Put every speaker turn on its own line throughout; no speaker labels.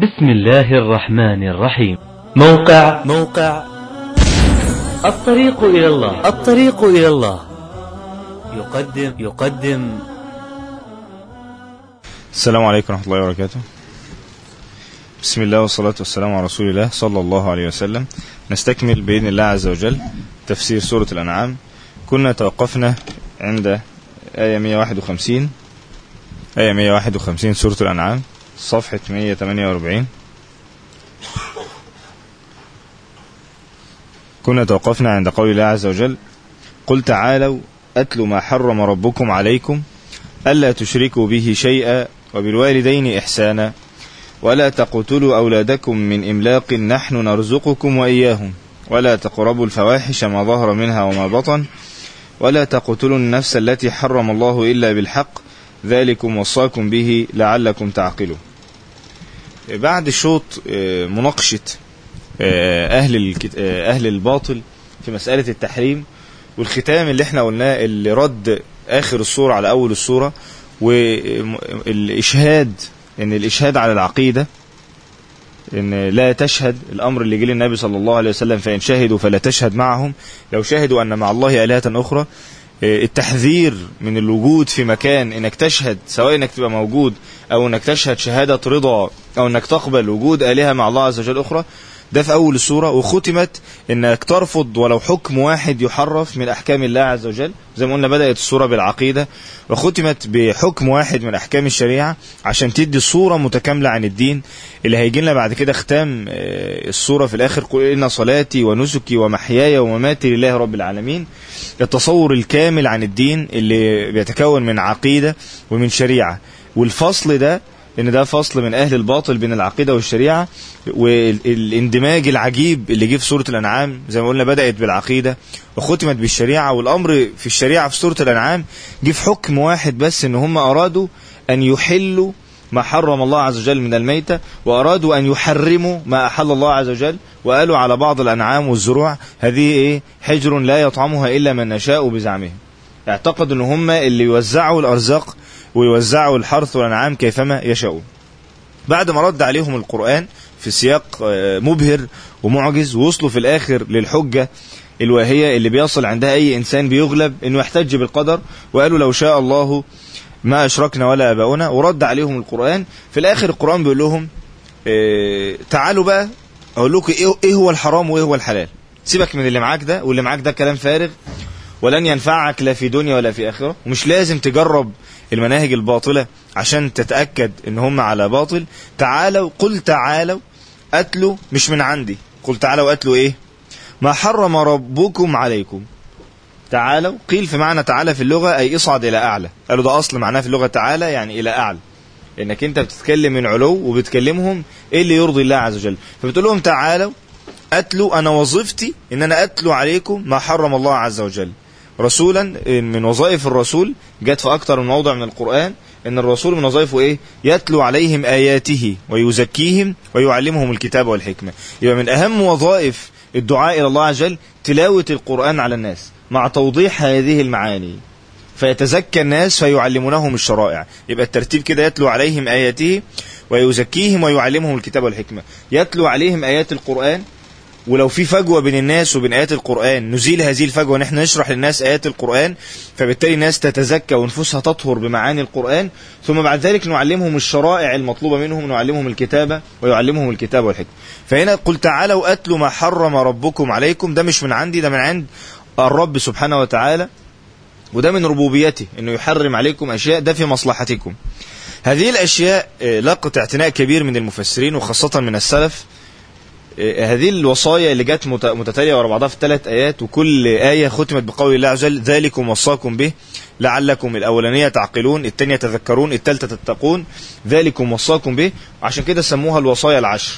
بسم الله الرحمن الرحيم
موقع
موقع الطريق إلى الله الطريق إلى الله يقدم يقدم
السلام عليكم ورحمة الله وبركاته بسم الله والصلاة والسلام على رسول الله صلى الله عليه وسلم نستكمل بإذن الله عز وجل تفسير سورة الأنعام كنا توقفنا عند آية 151 آية 151 سورة الأنعام صفحة 148 كنا توقفنا عند قول الله عز وجل قل تعالوا أتل ما حرم ربكم عليكم ألا تشركوا به شيئا وبالوالدين إحسانا ولا تقتلوا أولادكم من إملاق نحن نرزقكم وإياهم ولا تقربوا الفواحش ما ظهر منها وما بطن ولا تقتلوا النفس التي حرم الله إلا بالحق ذلكم وصاكم به لعلكم تعقلون بعد شوط آه، مناقشة آه، أهل الكت- آه، أهل الباطل في مسألة التحريم والختام اللي احنا قلناه اللي رد آخر الصورة على أول الصورة والإشهاد إن الإشهاد على العقيدة إن لا تشهد الأمر اللي جه للنبي صلى الله عليه وسلم فإن شهدوا فلا تشهد معهم لو شهدوا أن مع الله آلهة أخرى آه، التحذير من الوجود في مكان انك تشهد سواء انك تبقى موجود او انك تشهد شهادة رضا او انك تقبل وجود آلهة مع الله عز وجل اخرى ده في اول السورة وختمت انك ترفض ولو حكم واحد يحرف من احكام الله عز وجل زي ما قلنا بدأت السورة بالعقيدة وختمت بحكم واحد من احكام الشريعة عشان تدي صورة متكاملة عن الدين اللي هيجي لنا بعد كده ختام آه، السورة في الاخر قل ان صلاتي ونسكي ومحياي ومماتي لله رب العالمين التصور الكامل عن الدين اللي بيتكون من عقيدة ومن شريعة والفصل ده ان ده فصل من اهل الباطل بين العقيدة والشريعة والاندماج العجيب اللي جه في سورة الانعام زي ما قلنا بدأت بالعقيدة وختمت بالشريعة والامر في الشريعة في سورة الانعام جه في حكم واحد بس ان هم ارادوا ان يحلوا ما حرم الله عز وجل من الميتة وأرادوا أن يحرموا ما أحل الله عز وجل وقالوا على بعض الأنعام والزروع هذه إيه حجر لا يطعمها إلا من نشاء بزعمهم اعتقدوا أن هم اللي يوزعوا الأرزاق ويوزعوا الحرث والأنعام كيفما يشاءون بعد ما رد عليهم القرآن في سياق آه، مبهر ومعجز ووصلوا في الآخر للحجة الواهية اللي بيصل عندها أي إنسان بيغلب إنه يحتج بالقدر وقالوا لو شاء الله ما أشركنا ولا آباؤنا ورد عليهم القرآن في الآخر القرآن بيقول لهم آه، تعالوا بقى أقول لكم إيه إيه هو الحرام وإيه هو الحلال سيبك من اللي معاك ده واللي معاك ده كلام فارغ ولن ينفعك لا في دنيا ولا في آخرة ومش لازم تجرب المناهج الباطلة عشان تتأكد ان هم على باطل تعالوا قل تعالوا أتلوا مش من عندي قل تعالوا أتلوا ايه ما حرم ربكم عليكم تعالوا قيل في معنى تعالى في اللغة أي اصعد إلى أعلى قالوا ده أصل معناه في اللغة تعالى يعني إلى أعلى انك انت بتتكلم من علو وبتكلمهم ايه اللي يرضي الله عز وجل فبتقول لهم تعالوا اتلو انا وظيفتي ان انا اتلو عليكم ما حرم الله عز وجل رسولا من وظائف الرسول جت في اكتر من موضع من القران ان الرسول من وظائفه ايه يتلو عليهم اياته ويزكيهم ويعلمهم الكتاب والحكمه يبقى من اهم وظائف الدعاء الى الله عز وجل تلاوه القران على الناس مع توضيح هذه المعاني فيتزكى الناس فيعلمونهم الشرائع يبقى الترتيب كده يتلو عليهم آياته ويزكيهم ويعلمهم الكتاب والحكمة يتلو عليهم آيات القرآن ولو في فجوة بين الناس وبين آيات القرآن نزيل هذه الفجوة نحن نشرح للناس آيات القرآن فبالتالي الناس تتزكى ونفوسها تطهر بمعاني القرآن ثم بعد ذلك نعلمهم الشرائع المطلوبة منهم نعلمهم الكتابة ويعلمهم الكتاب والحكمة فهنا قل تعالوا أتلوا ما حرم ربكم عليكم ده مش من عندي ده من عند الرب سبحانه وتعالى وده من ربوبيته انه يحرم عليكم اشياء ده في مصلحتكم هذه الاشياء آه، لقت اعتناء كبير من المفسرين وخاصة من السلف آه، هذه الوصايا اللي جت مت- متتالية ورا بعضها في ثلاث آيات وكل آية ختمت بقول الله عز وجل ذلكم وصاكم به لعلكم الأولانية تعقلون الثانية تذكرون الثالثة تتقون ذلكم وصاكم به عشان كده سموها الوصايا العشر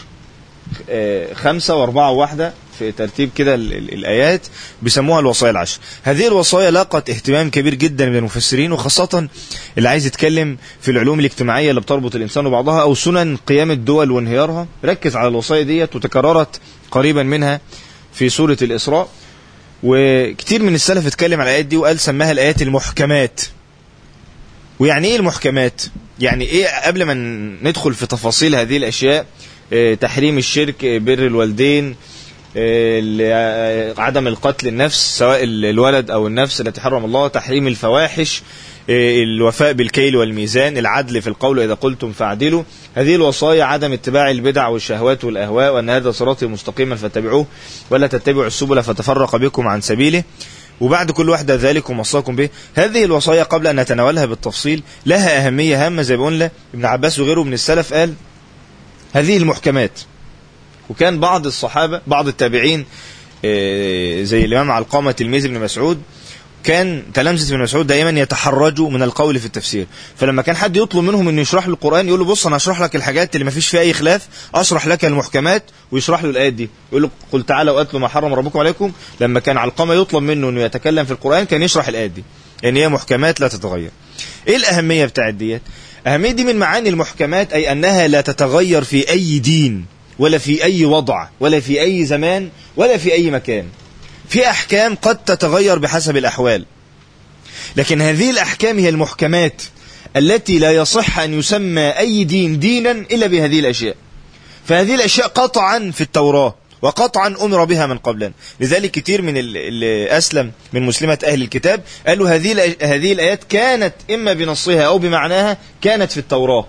آه، خمسة وأربعة وواحدة في ترتيب كده ال- ال- الآيات بيسموها الوصايا العشر هذه الوصايا لاقت اهتمام كبير جدا من المفسرين وخاصة اللي عايز يتكلم في العلوم الاجتماعية اللي بتربط الإنسان وبعضها أو سنن قيام الدول وانهيارها ركز على الوصايا ديت وتكررت قريبا منها في سورة الإسراء وكتير من السلف اتكلم على الآيات دي وقال سماها الآيات المحكمات ويعني ايه المحكمات يعني ايه قبل ما ندخل في تفاصيل هذه الاشياء آه، تحريم الشرك آه، بر الوالدين آه، ال- آه، عدم القتل النفس سواء ال- الولد او النفس التي حرم الله تحريم الفواحش آه، الوفاء بالكيل والميزان العدل في القول اذا قلتم فاعدلوا هذه الوصايا عدم اتباع البدع والشهوات والاهواء وان هذا صراطي مستقيما فاتبعوه ولا تتبعوا السبل فتفرق بكم عن سبيله وبعد كل واحدة ذلكم وصاكم به هذه الوصايا قبل أن نتناولها بالتفصيل لها أهمية هامة زي ما قلنا ابن عباس وغيره من السلف قال هذه المحكمات وكان بعض الصحابة بعض التابعين آه، زي الإمام علقامة تلميذ ابن مسعود كان تلامذة ابن مسعود دائما يتحرجوا من القول في التفسير فلما كان حد يطلب منهم انه يشرح له القرآن يقول له بص انا هشرح لك الحاجات اللي ما فيش فيها اي خلاف اشرح لك المحكمات ويشرح له الايات دي يقول له قل تعالوا واتلوا ما حرم ربكم عليكم لما كان علقمة يطلب منه انه يتكلم في القرآن كان يشرح الايات دي يعني هي محكمات لا تتغير ايه الاهمية بتاعت ديت اهمية دي من معاني المحكمات اي انها لا تتغير في اي دين ولا في اي وضع ولا في اي زمان ولا في اي مكان في احكام قد تتغير بحسب الاحوال لكن هذه الاحكام هي المحكمات التي لا يصح ان يسمى اي دين دينا الا بهذه الاشياء فهذه الاشياء قطعا في التوراه وقطعا امر بها من قبلنا لذلك كتير من ال- اللي اسلم من مسلمه اهل الكتاب قالوا هذه الأ- هذه الايات كانت اما بنصها او بمعناها كانت في التوراه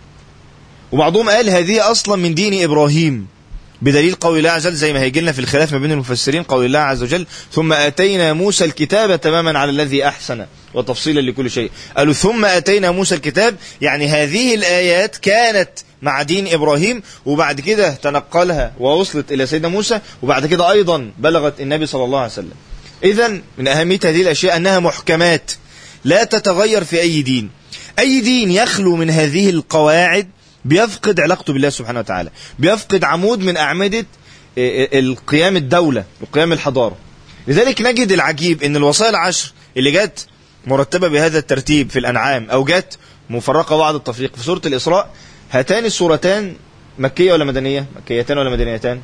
وبعضهم قال هذه اصلا من دين ابراهيم بدليل قول الله عز وجل زي ما هيجي لنا في الخلاف ما بين المفسرين قول الله عز وجل ثم اتينا موسى الكتاب تماما على الذي احسن وتفصيلا لكل شيء قالوا ثم اتينا موسى الكتاب يعني هذه الايات كانت مع دين ابراهيم وبعد كده تنقلها ووصلت الى سيدنا موسى وبعد كده ايضا بلغت النبي صلى الله عليه وسلم اذا من اهميه هذه الاشياء انها محكمات لا تتغير في اي دين اي دين يخلو من هذه القواعد بيفقد علاقته بالله سبحانه وتعالى بيفقد عمود من أعمدة ال- القيام الدولة وقيام الحضارة لذلك نجد العجيب ان الوصايا العشر اللي جت مرتبة بهذا الترتيب في الأنعام أو جت مفرقة بعض التفريق في سورة الإسراء هاتان السورتان مكية ولا مدنية مكيتان ولا مدنيتان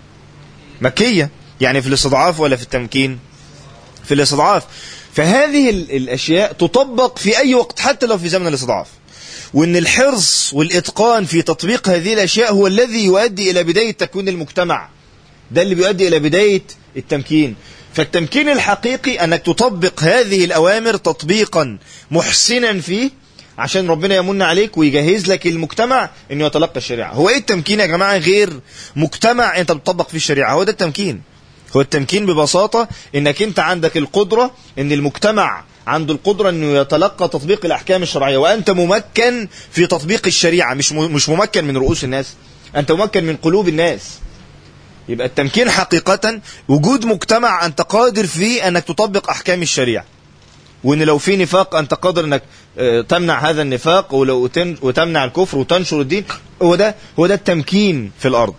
مكية يعني في الاستضعاف ولا في التمكين في الاستضعاف فهذه ال- الأشياء تطبق في أي وقت حتى لو في زمن الاستضعاف وان الحرص والاتقان في تطبيق هذه الاشياء هو الذي يؤدي الى بدايه تكوين المجتمع ده اللي بيؤدي الى بدايه التمكين فالتمكين الحقيقي انك تطبق هذه الاوامر تطبيقا محسنا فيه عشان ربنا يمن عليك ويجهز لك المجتمع انه يتلقى الشريعه هو ايه التمكين يا جماعه غير مجتمع انت بتطبق فيه الشريعه هو ده التمكين هو التمكين ببساطة انك انت عندك القدرة ان المجتمع عنده القدرة انه يتلقى تطبيق الاحكام الشرعية وانت ممكن في تطبيق الشريعة مش م- مش ممكن من رؤوس الناس انت ممكن من قلوب الناس يبقى التمكين حقيقة وجود مجتمع انت قادر فيه انك تطبق احكام الشريعة وان لو في نفاق انت قادر انك آه، تمنع هذا النفاق ولو تن- وتمنع الكفر وتنشر الدين هو ده هو ده التمكين في الارض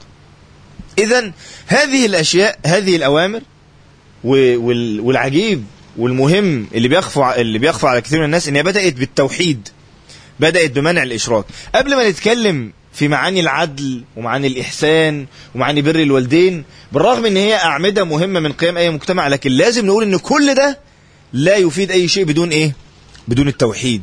اذا هذه الاشياء هذه الاوامر و- وال- والعجيب والمهم اللي بيخفى ع- اللي بيخفى على كثير من الناس ان هي بدات بالتوحيد بدات بمنع الاشراك قبل ما نتكلم في معاني العدل ومعاني الاحسان ومعاني بر الوالدين بالرغم ان هي اعمده مهمه من قيام اي مجتمع لكن لازم نقول ان كل ده لا يفيد اي شيء بدون ايه بدون التوحيد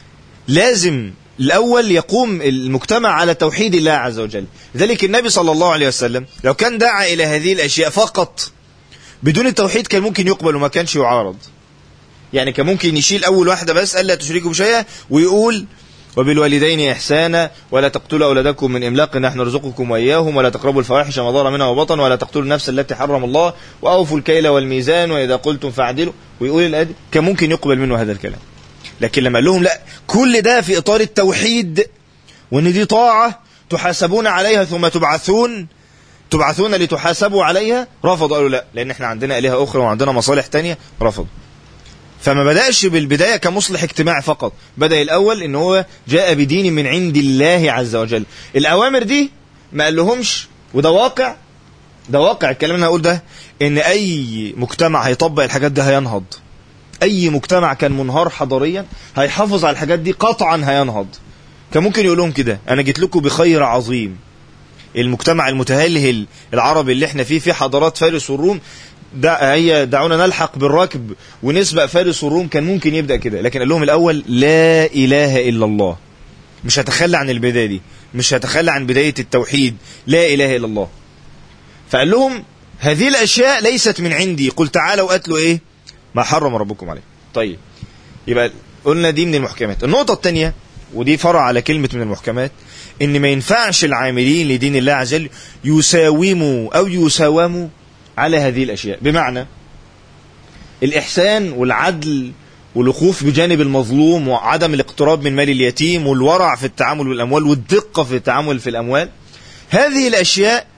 لازم الأول يقوم المجتمع على توحيد الله عز وجل لذلك النبي صلى الله عليه وسلم لو كان دعا إلى هذه الأشياء فقط بدون التوحيد كان ممكن يقبل وما كانش يعارض يعني كان ممكن يشيل أول واحدة بس ألا تشركوا بشيئا ويقول وبالوالدين إحسانا ولا تقتلوا أولادكم من إملاق نحن نرزقكم وإياهم ولا تقربوا الفواحش ما ظهر منها وبطن ولا تقتلوا النفس التي حرم الله وأوفوا الكيل والميزان وإذا قلتم فاعدلوا ويقول الآدي كان ممكن يقبل منه هذا الكلام لكن لما قال لهم لا كل ده في إطار التوحيد وإن دي طاعة تحاسبون عليها ثم تبعثون تبعثون لتحاسبوا عليها رفضوا قالوا لا لأن احنا عندنا آلهة أخرى وعندنا مصالح تانية رفضوا فما بدأش بالبداية كمصلح اجتماعي فقط بدأ الأول إن هو جاء بدين من عند الله عز وجل الأوامر دي ما قال لهمش وده واقع ده واقع الكلام اللي أنا هقول ده إن أي مجتمع هيطبق الحاجات دي هينهض أي مجتمع كان منهار حضاريا هيحافظ على الحاجات دي قطعا هينهض كان ممكن يقول لهم كده أنا جيت لكم بخير عظيم المجتمع المتهلهل العربي اللي احنا فيه في حضارات فارس والروم دع هي دعونا نلحق بالركب ونسبق فارس والروم كان ممكن يبدا كده لكن قال لهم الاول لا اله الا الله مش هتخلى عن البداية دي مش هتخلى عن بداية التوحيد لا إله إلا الله فقال لهم هذه الأشياء ليست من عندي قل تعالوا أتلوا إيه ما حرم ربكم عليه طيب يبقى قلنا دي من المحكمات النقطة الثانية ودي فرع على كلمة من المحكمات ان ما ينفعش العاملين لدين الله عز وجل يساوموا او يساوموا على هذه الاشياء بمعنى الاحسان والعدل والوقوف بجانب المظلوم وعدم الاقتراب من مال اليتيم والورع في التعامل بالاموال والدقة في التعامل في الاموال هذه الاشياء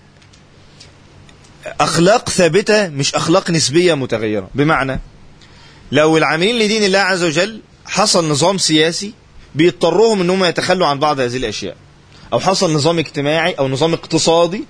اخلاق ثابتة مش اخلاق نسبية متغيرة بمعنى لو العاملين لدين الله عز وجل حصل نظام سياسي بيضطرهم انهم يتخلوا عن بعض هذه الاشياء او حصل نظام اجتماعي او نظام اقتصادي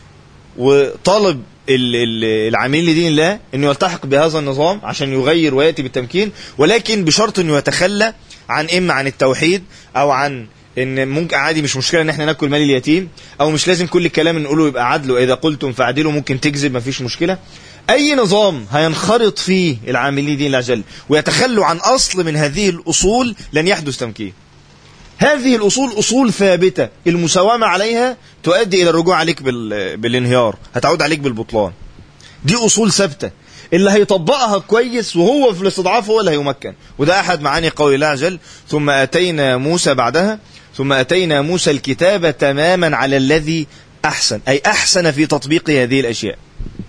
وطالب العاملين لدين الله انه يلتحق بهذا النظام عشان يغير وياتي بالتمكين ولكن بشرط انه يتخلى عن اما عن التوحيد او عن ان ممكن عادي مش مشكله ان احنا ناكل مال اليتيم او مش لازم كل الكلام نقوله يبقى عدل واذا قلتم فاعدلوا ممكن تكذب مفيش مشكله اي نظام هينخرط فيه العاملين دين الله جل ويتخلوا عن اصل من هذه الاصول لن يحدث تمكين هذه الاصول اصول ثابته المساومه عليها تؤدي الى الرجوع عليك بال... بالانهيار هتعود عليك بالبطلان دي اصول ثابته اللي هيطبقها كويس وهو في الاستضعاف هو اللي هيمكن وده احد معاني قول الله عز وجل ثم اتينا موسى بعدها ثم اتينا موسى الكتاب تماما على الذي احسن اي احسن في تطبيق هذه الاشياء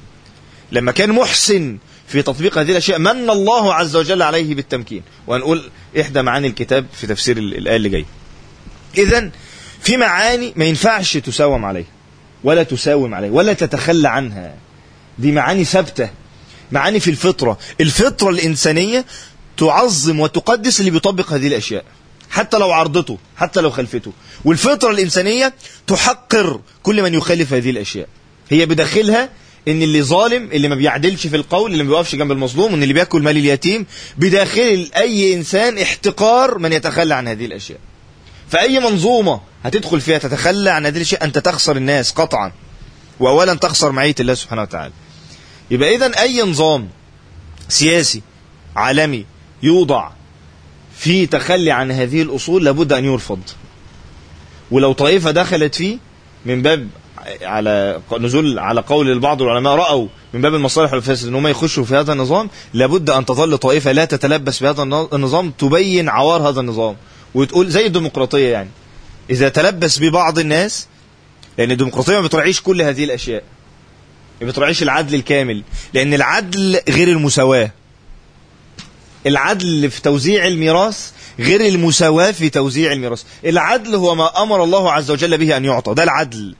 لما كان محسن في تطبيق هذه الاشياء من الله عز وجل عليه بالتمكين وهنقول احدى معاني الكتاب في تفسير الايه اللي جاي اذا في معاني ما ينفعش تساوم عليها ولا تساوم عليها ولا تتخلى عنها دي معاني ثابته معاني في الفطره الفطره الانسانيه تعظم وتقدس اللي بيطبق هذه الاشياء حتى لو عرضته حتى لو خلفته والفطره الانسانيه تحقر كل من يخالف هذه الاشياء هي بداخلها ان اللي ظالم اللي ما بيعدلش في القول اللي ما بيقفش جنب المظلوم وان اللي بياكل مال اليتيم بداخل اي انسان احتقار من يتخلى عن هذه الاشياء فاي منظومه هتدخل فيها تتخلى عن هذه الاشياء انت تخسر الناس قطعا واولا تخسر معيه الله سبحانه وتعالى يبقى اذا اي نظام سياسي عالمي يوضع في تخلي عن هذه الاصول لابد ان يرفض ولو طائفه دخلت فيه من باب على نزول على قول البعض العلماء رأوا من باب المصالح والفاسد ان هم يخشوا في هذا النظام لابد ان تظل طائفه لا تتلبس بهذا النظام تبين عوار هذا النظام وتقول زي الديمقراطيه يعني اذا تلبس ببعض الناس لان الديمقراطيه ما بتراعيش كل هذه الاشياء ما بتراعيش العدل الكامل لان العدل غير المساواه العدل في توزيع الميراث غير المساواة في توزيع الميراث العدل هو ما أمر الله عز وجل به أن يعطى ده العدل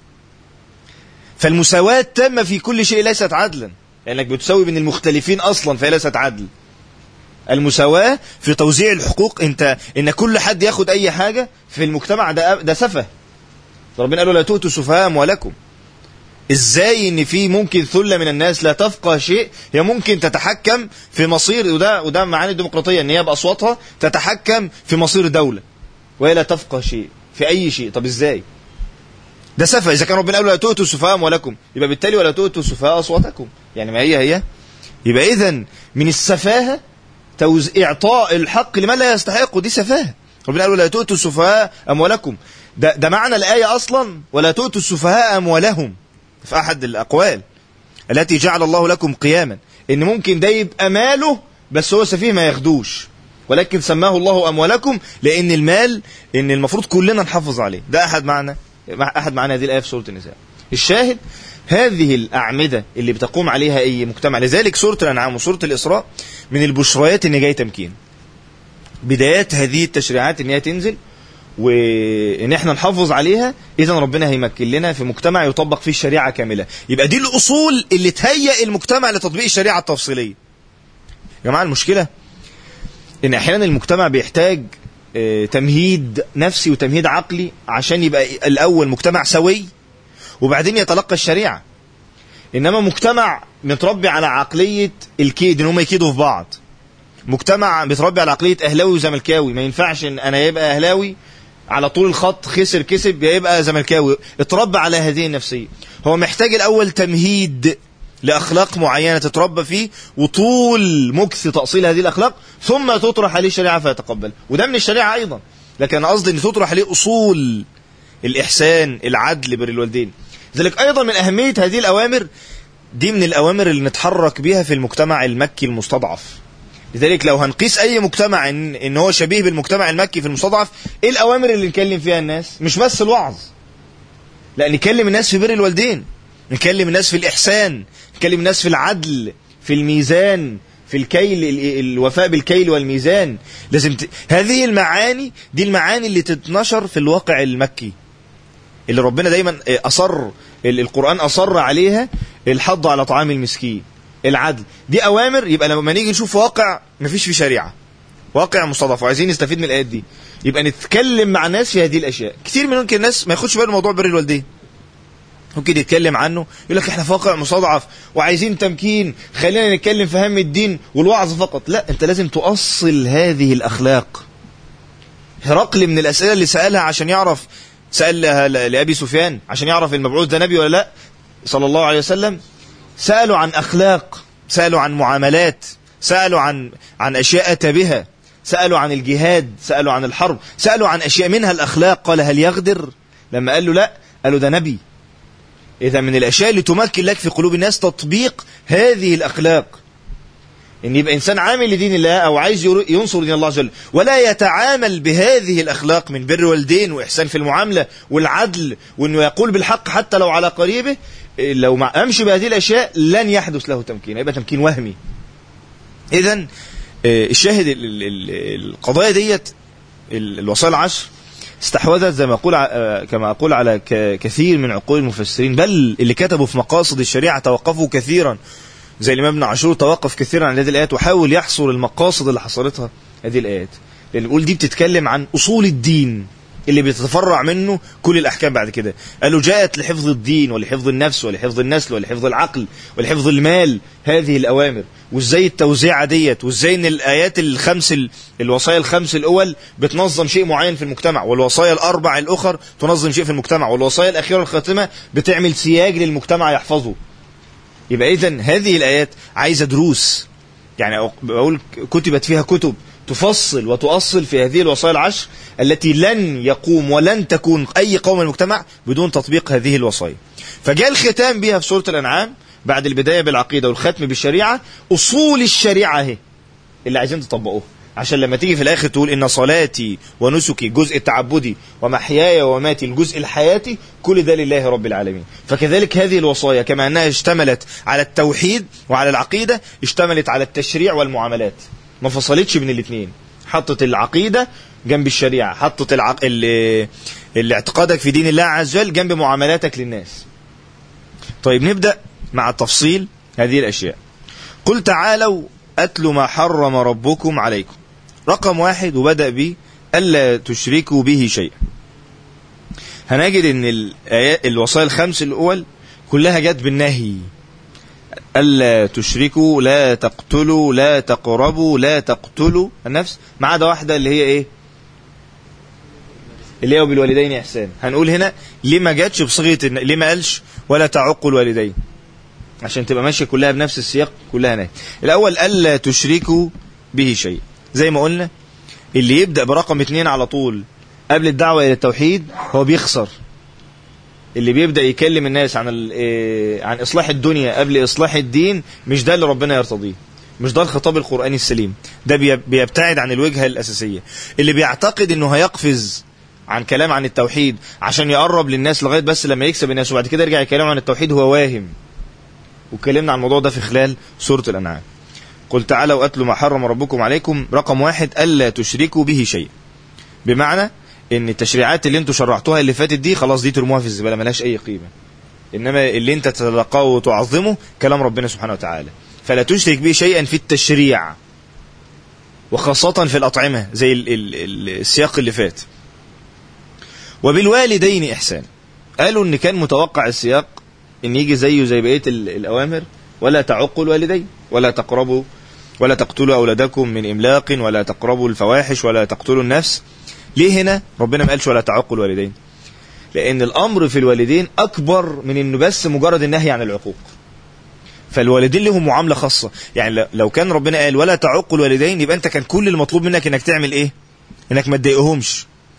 فالمساواة التامة في كل شيء ليست عدلا لأنك بتساوي بين المختلفين أصلا فهي ليست عدل المساواة في توزيع الحقوق انت ان كل حد ياخد اي حاجة في المجتمع ده ده سفه ربنا قال لا تؤتوا سفهاء اموالكم ازاي ان في ممكن ثله من الناس لا تفقه شيء هي ممكن تتحكم في مصير وده وده معاني الديمقراطيه ان هي باصواتها تتحكم في مصير دوله وهي لا تفقه شيء في اي شيء طب ازاي ده سفه اذا كان ربنا قال لا تؤتوا سفهاء اموالكم يبقى بالتالي ولا تؤتوا سفهاء اصواتكم يعني ما هي هي يبقى اذا من السفاهه توز... اعطاء الحق لمن لا يستحقه دي سفاهه ربنا قال لا تؤتوا السفهاء اموالكم ده ده معنى الايه اصلا ولا تؤتوا السفهاء اموالهم في احد الاقوال التي جعل الله لكم قياما ان ممكن ده يبقى ماله بس هو سفيه ما ياخدوش ولكن سماه الله اموالكم لان المال ان المفروض كلنا نحافظ عليه ده احد معنى احد معاني هذه الايه في سوره النساء الشاهد هذه الأعمدة اللي بتقوم عليها أي مجتمع لذلك سورة الأنعام وسورة الإسراء من البشريات إن جاي تمكين بدايات هذه التشريعات إن هي تنزل وإن إحنا نحافظ عليها إذا ربنا هيمكن لنا في مجتمع يطبق فيه الشريعة كاملة يبقى دي الأصول اللي تهيئ المجتمع لتطبيق الشريعة التفصيلية يا جماعة المشكلة إن أحيانا المجتمع بيحتاج تمهيد نفسي وتمهيد عقلي عشان يبقى الأول مجتمع سوي وبعدين يتلقى الشريعة إنما مجتمع متربي على عقلية الكيد إن هم يكيدوا في بعض مجتمع متربي على عقلية أهلاوي وزملكاوي ما ينفعش إن أنا يبقى أهلاوي على طول الخط خسر كسب يبقى زملكاوي اتربى على هذه النفسية هو محتاج الأول تمهيد لأخلاق معينة تتربى فيه وطول مكث تأصيل هذه الأخلاق ثم تطرح عليه الشريعة فيتقبل وده من الشريعة أيضا لكن انا قصدي ان تطرح عليه اصول الاحسان العدل بر الوالدين لذلك ايضا من اهميه هذه الاوامر دي من الاوامر اللي نتحرك بيها في المجتمع المكي المستضعف لذلك لو هنقيس اي مجتمع ان, إن هو شبيه بالمجتمع المكي في المستضعف ايه الاوامر اللي نكلم فيها الناس مش بس الوعظ لا نكلم الناس في بر الوالدين نكلم الناس في الإحسان نكلم الناس في العدل في الميزان في الكيل ال- الوفاء بالكيل والميزان لازم ت... هذه المعاني دي المعاني اللي تتنشر في الواقع المكي اللي ربنا دايما أصر ال- القرآن أصر عليها الحض على طعام المسكين العدل دي أوامر يبقى لما نيجي نشوف واقع مفيش فيه شريعة واقع مستضعف وعايزين نستفيد من الآيات دي يبقى نتكلم مع الناس في هذه الأشياء كتير من ممكن الناس ما ياخدش باله من موضوع بر الوالدين ممكن يتكلم عنه يقول لك احنا في واقع مستضعف وعايزين تمكين خلينا نتكلم في هم الدين والوعظ فقط لا انت لازم تؤصل هذه الاخلاق هرقل من الاسئله اللي سالها عشان يعرف سالها ل- لابي سفيان عشان يعرف المبعوث ده نبي ولا لا صلى الله عليه وسلم سالوا عن اخلاق سالوا عن معاملات سالوا عن عن اشياء اتى بها سالوا عن الجهاد سالوا عن الحرب سالوا عن اشياء منها الاخلاق قال هل يغدر لما قال له لا قالوا ده نبي إذا من الأشياء اللي تمكن لك في قلوب الناس تطبيق هذه الأخلاق إن يبقى إنسان عامل لدين الله أو عايز ير- ينصر دين الله عز وجل ولا يتعامل بهذه الأخلاق من بر والدين وإحسان في المعاملة والعدل وإنه يقول بالحق حتى لو على قريبه إيه، لو ما أمشي بهذه الأشياء لن يحدث له تمكين يبقى تمكين وهمي إذا الشاهد ال- ال- ال- القضايا ديت ال- الوصايا العشر استحوذت زي ما أقول ع- آه، كما أقول على ك- كثير من عقول المفسرين بل اللي كتبوا في مقاصد الشريعة توقفوا كثيرا زي الإمام ابن عاشور توقف كثيرا عن هذه الآيات وحاول يحصر المقاصد اللي حصلتها هذه الآيات لأن بيقول دي بتتكلم عن أصول الدين اللي بيتفرع منه كل الأحكام بعد كده قالوا جاءت لحفظ الدين ولحفظ النفس ولحفظ النسل ولحفظ العقل ولحفظ المال هذه الأوامر وازاي التوزيعة ديت وازاي ان الآيات الخمس ال- الوصايا الخمس الأول بتنظم شيء معين في المجتمع والوصايا الأربع الأخر تنظم شيء في المجتمع والوصايا الأخيرة الخاتمة بتعمل سياج للمجتمع يحفظه يبقى إذا هذه الآيات عايزة دروس يعني بقول كتبت فيها كتب تفصل وتؤصل في هذه الوصايا العشر التي لن يقوم ولن تكون أي قوم من المجتمع بدون تطبيق هذه الوصايا فجاء الختام بها في سورة الأنعام بعد البداية بالعقيدة والختم بالشريعة أصول الشريعة اهي اللي عايزين تطبقوها عشان لما تيجي في الآخر تقول إن صلاتي ونسكي الجزء التعبدي ومحياي ومماتي الجزء الحياتي كل ده لله رب العالمين فكذلك هذه الوصايا كما أنها اشتملت على التوحيد وعلى العقيدة اشتملت على التشريع والمعاملات ما فصلتش بين الاثنين حطت العقيدة جنب الشريعة حطت العق... اللي... اللي اعتقادك في دين الله عز وجل جنب معاملاتك للناس طيب نبدأ مع تفصيل هذه الأشياء قل تعالوا أتل ما حرم ربكم عليكم رقم واحد وبدأ به ألا تشركوا به شيئا هنجد ان الآيات الوصايا الخمس الأول كلها جت بالنهي ألا تشركوا لا تقتلوا لا تقربوا لا تقتلوا النفس ما عدا واحدة اللي هي ايه اللي هي بالوالدين إحسان هنقول هنا ليه ما جاتش بصيغة الن- ليه ما قالش ولا تعقوا الوالدين عشان تبقى ماشية كلها بنفس السياق كلها نهي الأول ألا تشركوا به شيء زي ما قلنا اللي يبدأ برقم اتنين على طول قبل الدعوة إلى التوحيد هو بيخسر اللي بيبدأ يكلم الناس عن ال- إيه، عن إصلاح الدنيا قبل إصلاح الدين مش ده اللي ربنا يرتضيه مش ده الخطاب القرآني السليم ده بي- بيبتعد عن الوجهة الأساسية اللي بيعتقد إنه هيقفز عن كلام عن التوحيد عشان يقرب للناس لغاية بس لما يكسب الناس وبعد كده يرجع يكلم عن التوحيد هو واهم واتكلمنا عن الموضوع ده في خلال سورة الأنعام قل تعالوا أتلوا ما حرم ربكم عليكم رقم واحد ألا تشركوا به شيء بمعنى ان التشريعات اللي انتوا شرعتوها اللي فاتت دي خلاص دي ترموها في الزبالة ملهاش أي قيمة إنما اللي انت تتلقاه وتعظمه كلام ربنا سبحانه وتعالى فلا تشرك به شيئا في التشريع وخاصة في الأطعمة زي ال ال ال السياق اللي فات وبالوالدين إحسان قالوا إن كان متوقع السياق إن يجي زيه زي بقية ال- الأوامر ولا تعقوا الوالدين ولا تقربوا ولا تقتلوا أولادكم من إملاق ولا تقربوا الفواحش ولا تقتلوا النفس ليه هنا ربنا ما قالش ولا تعقوا الوالدين لأن الأمر في الوالدين أكبر من إنه بس مجرد النهي عن العقوق فالوالدين لهم معاملة خاصة يعني ل- لو كان ربنا قال ولا تعقوا الوالدين يبقى أنت كان كل المطلوب منك إنك تعمل إيه إنك ما تضايقهمش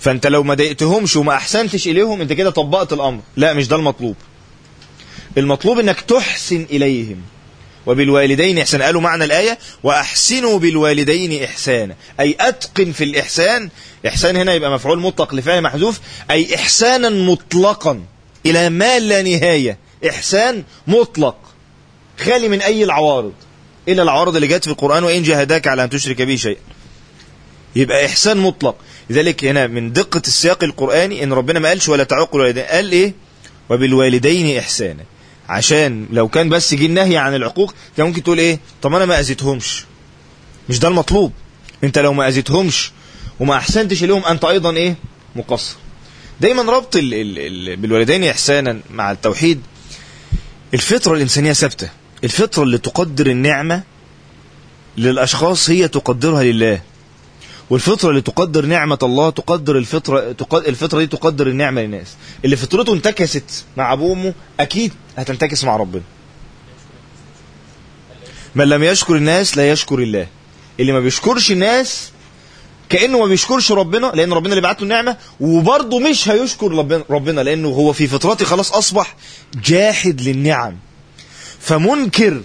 فانت لو ما ضايقتهمش وما احسنتش اليهم انت كده طبقت الامر لا مش ده المطلوب المطلوب انك تحسن اليهم وبالوالدين احسانا قالوا معنى الايه واحسنوا بالوالدين احسانا اي اتقن في الاحسان احسان هنا يبقى مفعول مطلق لفعل محذوف اي احسانا مطلقا الى ما لا نهايه احسان مطلق خالي من اي العوارض الا العوارض اللي جت في القران وان جاهداك على ان تشرك به شيئا يبقى احسان مطلق لذلك هنا من دقه السياق القراني ان ربنا ما قالش ولا تعقوا الوالدين قال ايه وبالوالدين احسانا عشان لو كان بس جه النهي عن العقوق كان ممكن تقول ايه طب انا ما اذيتهمش مش ده المطلوب انت لو ما اذيتهمش وما احسنتش لهم انت ايضا ايه مقصر دايما ربط ال ال ال بالوالدين احسانا مع التوحيد الفطره الانسانيه ثابته الفطره اللي تقدر النعمه للاشخاص هي تقدرها لله والفطره اللي تقدر نعمه الله تقدر الفطره تقدر الفطره دي تقدر النعمه للناس اللي فطرته انتكست مع ابوه وامه اكيد هتنتكس مع ربنا من لم يشكر الناس لا يشكر الله اللي ما بيشكرش الناس كانه ما بيشكرش ربنا لان ربنا اللي بعت له النعمه وبرضه مش هيشكر ربنا ربنا لانه هو في فطرته خلاص اصبح جاحد للنعم فمنكر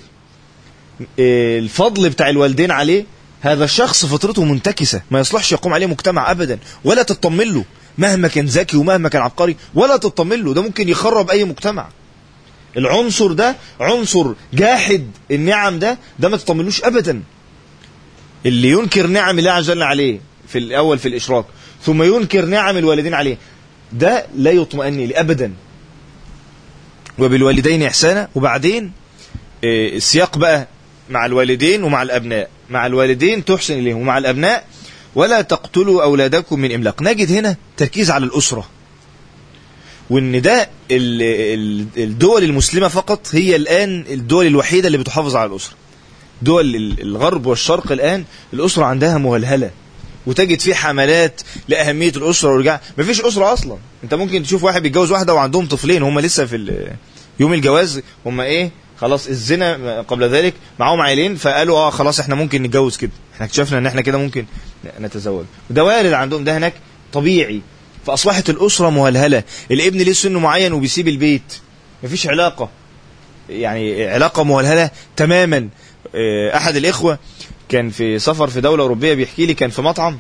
آه، الفضل بتاع الوالدين عليه هذا الشخص فطرته منتكسه ما يصلحش يقوم عليه مجتمع ابدا ولا تطمن له مهما كان ذكي ومهما كان عبقري ولا تطمن له ده ممكن يخرب اي مجتمع العنصر ده عنصر جاحد النعم ده ده ما تطمنوش ابدا اللي ينكر نعم الله عز وجل عليه في الاول في الاشراك ثم ينكر نعم الوالدين عليه ده لا يطمئن لي ابدا وبالوالدين احسانا وبعدين آه، السياق بقى مع الوالدين ومع الابناء مع الوالدين تحسن اليهم ومع الابناء ولا تقتلوا اولادكم من املاق نجد هنا تركيز على الاسره وان ده ال- ال- الدول المسلمه فقط هي الان الدول الوحيده اللي بتحافظ على الاسره دول ال- الغرب والشرق الان الاسره عندها مهلهله وتجد فيه حملات لاهميه الاسره والرجاع مفيش اسره اصلا انت ممكن تشوف واحد بيتجوز واحده وعندهم طفلين هم لسه في ال- يوم الجواز هم ايه خلاص الزنا قبل ذلك معاهم عيلين فقالوا اه خلاص احنا ممكن نتجوز كده احنا اكتشفنا ان احنا كده ممكن نتزوج وده وارد عندهم ده هناك طبيعي فاصبحت الاسره مهلهله الابن ليه سن معين وبيسيب البيت مفيش علاقه يعني علاقه مهلهله تماما آه، احد الاخوه كان في سفر في دوله اوروبيه بيحكي لي كان في مطعم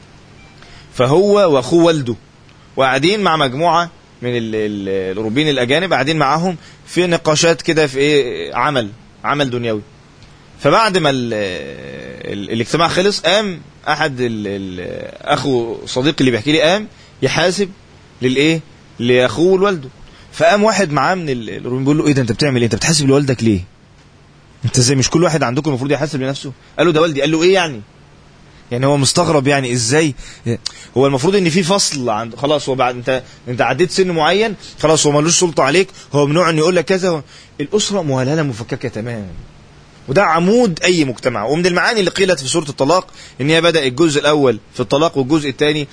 فهو واخوه والده وقاعدين مع مجموعه من ال- ال- الاوروبيين الاجانب قاعدين معاهم في نقاشات كده في ايه عمل عمل دنيوي فبعد ما ال ال الاجتماع خلص قام احد ال ال اخو صديقي اللي بيحكي لي قام يحاسب للايه لاخوه لوالده فقام واحد معاه من ال- الاوروبيين بيقول له ايه ده انت بتعمل ايه انت بتحاسب لوالدك ليه انت زي مش كل واحد عندكم المفروض يحاسب لنفسه قال له ده والدي قال له ايه يعني يعني هو مستغرب يعني ازاي هو المفروض ان في فصل عند خلاص هو بعد انت انت عديت سن معين خلاص هو ملوش سلطه عليك هو ممنوع انه يقول لك كذا الاسره مهلهله مفككه تماما وده عمود اي مجتمع ومن المعاني اللي قيلت في سوره الطلاق ان هي بدا الجزء الاول في الطلاق والجزء الثاني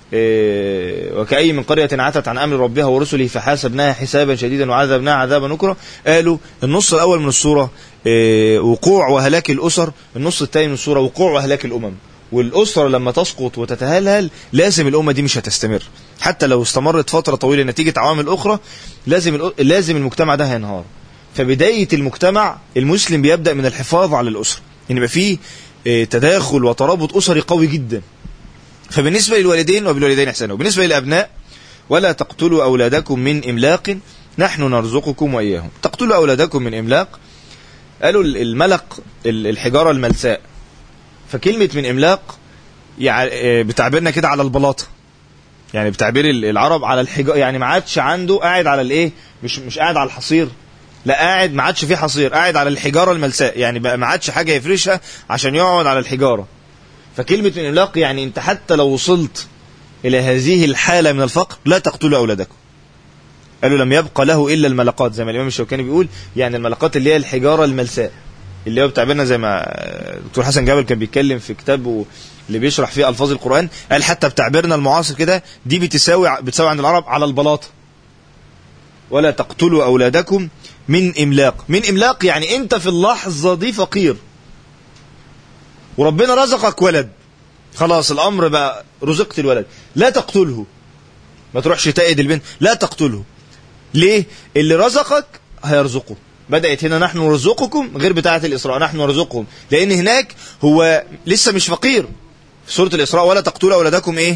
وكأي من قرية عتت عن أمر ربها ورسله فحاسبناها حسابا شديدا وعذبناها عذابا نكرا قالوا النص الأول من السورة آه، وقوع وهلاك الأسر النص الثاني من السورة وقوع وهلاك الأمم والأسرة لما تسقط وتتهلهل لازم الأمة دي مش هتستمر حتى لو استمرت فترة طويلة نتيجة عوامل أخرى لازم الأ- لازم المجتمع ده هينهار فبداية المجتمع المسلم بيبدأ من الحفاظ على الأسرة إن يبقى فيه آه، تداخل وترابط أسري قوي جدا فبالنسبة للوالدين وبالوالدين إحسانا وبالنسبة للأبناء ولا تقتلوا أولادكم من إملاق نحن نرزقكم وإياهم تقتلوا أولادكم من إملاق قالوا ال- الملق ال- الحجارة الملساء فكلمة من إملاق يع- آه، بتعبيرنا كده على البلاطة يعني بتعبير ال- العرب على الحجارة يعني ما عادش عنده قاعد على الإيه مش مش قاعد على الحصير لا قاعد ما عادش فيه حصير قاعد على الحجارة الملساء يعني بقى ما عادش حاجة يفرشها عشان يقعد على الحجارة فكلمة من إملاق يعني أنت حتى لو وصلت إلى هذه الحالة من الفقر لا تقتلوا أولادكم قالوا لم يبقى له إلا الملقات زي ما الإمام الشوكاني بيقول يعني الملقات اللي هي الحجارة الملساء اللي هو بتعبيرنا زي ما دكتور حسن جابر كان بيتكلم في كتابه اللي بيشرح فيه ألفاظ القرآن قال حتى بتعبيرنا المعاصر كده دي بتساوي بتساوي عند العرب على البلاطة ولا تقتلوا أولادكم من إملاق من إملاق يعني أنت في اللحظة دي فقير وربنا رزقك ولد خلاص الامر بقى رزقت الولد لا تقتله ما تروحش تأيد البنت لا تقتله ليه اللي رزقك هيرزقه بدأت هنا نحن نرزقكم غير بتاعة الإسراء نحن نرزقهم لأن هناك هو لسه مش فقير في سورة الإسراء ولا تقتلوا أولادكم إيه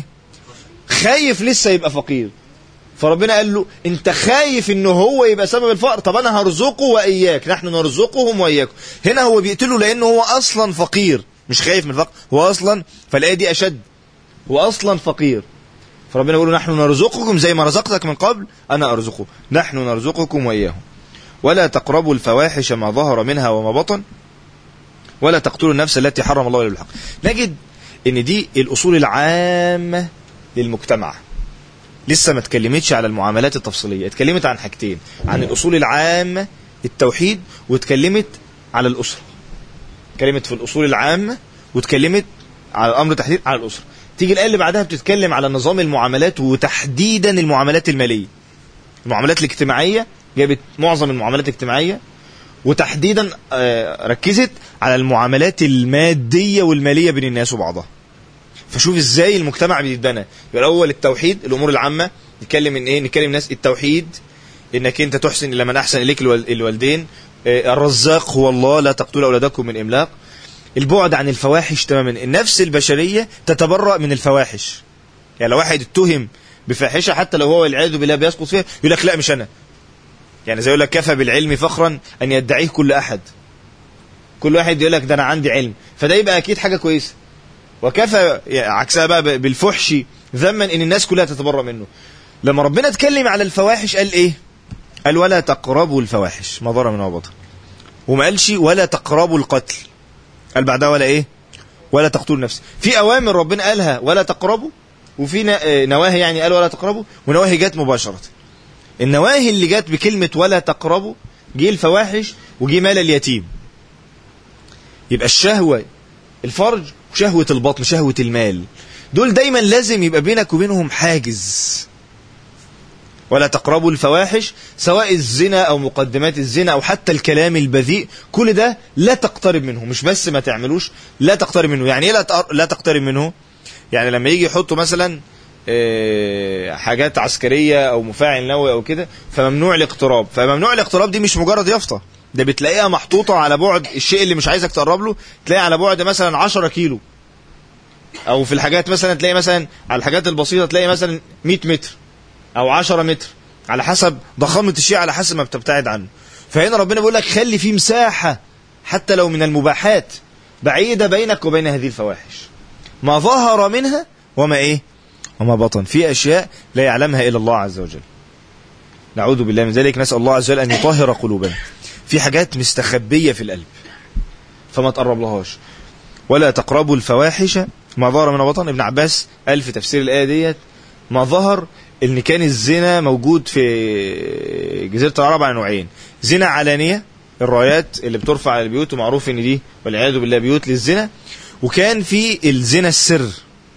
خايف لسه يبقى فقير فربنا قال له انت خايف انه هو يبقى سبب الفقر طب انا هرزقه واياك نحن نرزقهم واياكم هنا هو بيقتله لانه هو اصلا فقير مش خايف من الفقر هو اصلا فالايه دي اشد هو اصلا فقير فربنا يقول له نحن نرزقكم زي ما رزقتك من قبل انا ارزقه نحن نرزقكم واياهم ولا تقربوا الفواحش ما ظهر منها وما بطن ولا تقتلوا النفس التي حرم الله الا بالحق نجد ان دي الاصول العامه للمجتمع لسه ما اتكلمتش على المعاملات التفصيليه اتكلمت عن حاجتين عن الاصول العامه التوحيد واتكلمت على الاسره اتكلمت في الاصول العامه واتكلمت على الامر تحديد على الاسره تيجي الايه اللي بعدها بتتكلم على نظام المعاملات وتحديدا المعاملات الماليه المعاملات الاجتماعيه جابت معظم المعاملات الاجتماعيه وتحديدا آه، ركزت على المعاملات الماديه والماليه بين الناس وبعضها فشوف ازاي المجتمع بيتبنى يبقى الاول التوحيد الامور العامه نتكلم من ايه نتكلم الناس التوحيد انك انت تحسن الى من احسن اليك الوال- الوالدين آه، الرزاق هو الله لا تقتلوا اولادكم من املاق البعد عن الفواحش تماما النفس البشريه تتبرأ من الفواحش يعني لو واحد اتهم بفاحشه حتى لو هو والعياذ بالله بيسقط فيها يقول لك لا مش انا يعني زي يقول لك كفى بالعلم فخرا ان يدعيه كل احد كل واحد يقول لك ده انا عندي علم فده يبقى اكيد حاجه كويسه وكفى يعني عكسها بقى ب- بالفحش ذما ان الناس كلها تتبرأ منه لما ربنا اتكلم على الفواحش قال ايه قال ولا تقربوا الفواحش ما ضر منها وبطن وما قالش ولا تقربوا القتل قال بعدها ولا ايه ولا تقتلوا النفس في اوامر ربنا قالها ولا تقربوا وفي ن- آه، نواهي يعني قال ولا تقربوا ونواهي جت مباشره النواهي اللي جت بكلمه ولا تقربوا جه الفواحش وجه مال اليتيم يبقى الشهوه الفرج وشهوه البطن شهوه المال دول دايما لازم يبقى بينك وبينهم حاجز ولا تقربوا الفواحش سواء الزنا او مقدمات الزنا او حتى الكلام البذيء كل ده لا تقترب منه مش بس ما تعملوش لا تقترب منه يعني ايه لا تقر- لا تقترب منه يعني لما يجي يحطوا مثلا آه، حاجات عسكريه او مفاعل نووي او كده فممنوع الاقتراب فممنوع الاقتراب دي مش مجرد يافطه ده بتلاقيها محطوطه على بعد الشيء اللي مش عايزك تقرب له تلاقيه على بعد مثلا 10 كيلو او في الحاجات مثلا تلاقي مثلا على الحاجات البسيطه تلاقي مثلا 100 متر او 10 متر على حسب ضخامه الشيء على حسب ما بتبتعد عنه فهنا ربنا بيقول لك خلي في مساحه حتى لو من المباحات بعيده بينك وبين هذه الفواحش ما ظهر منها وما ايه وما بطن في اشياء لا يعلمها الا الله عز وجل نعوذ بالله من ذلك نسال الله عز وجل ان يطهر قلوبنا في حاجات مستخبيه في القلب فما تقرب لهاش ولا تقربوا الفواحش ما ظهر من بطن ابن عباس قال في تفسير الآية ديت ما ظهر ان كان الزنا موجود في جزيرة العرب على نوعين زنا علانية الرايات اللي بترفع على البيوت ومعروف ان دي والعياذ بالله بيوت للزنا وكان في الزنا السر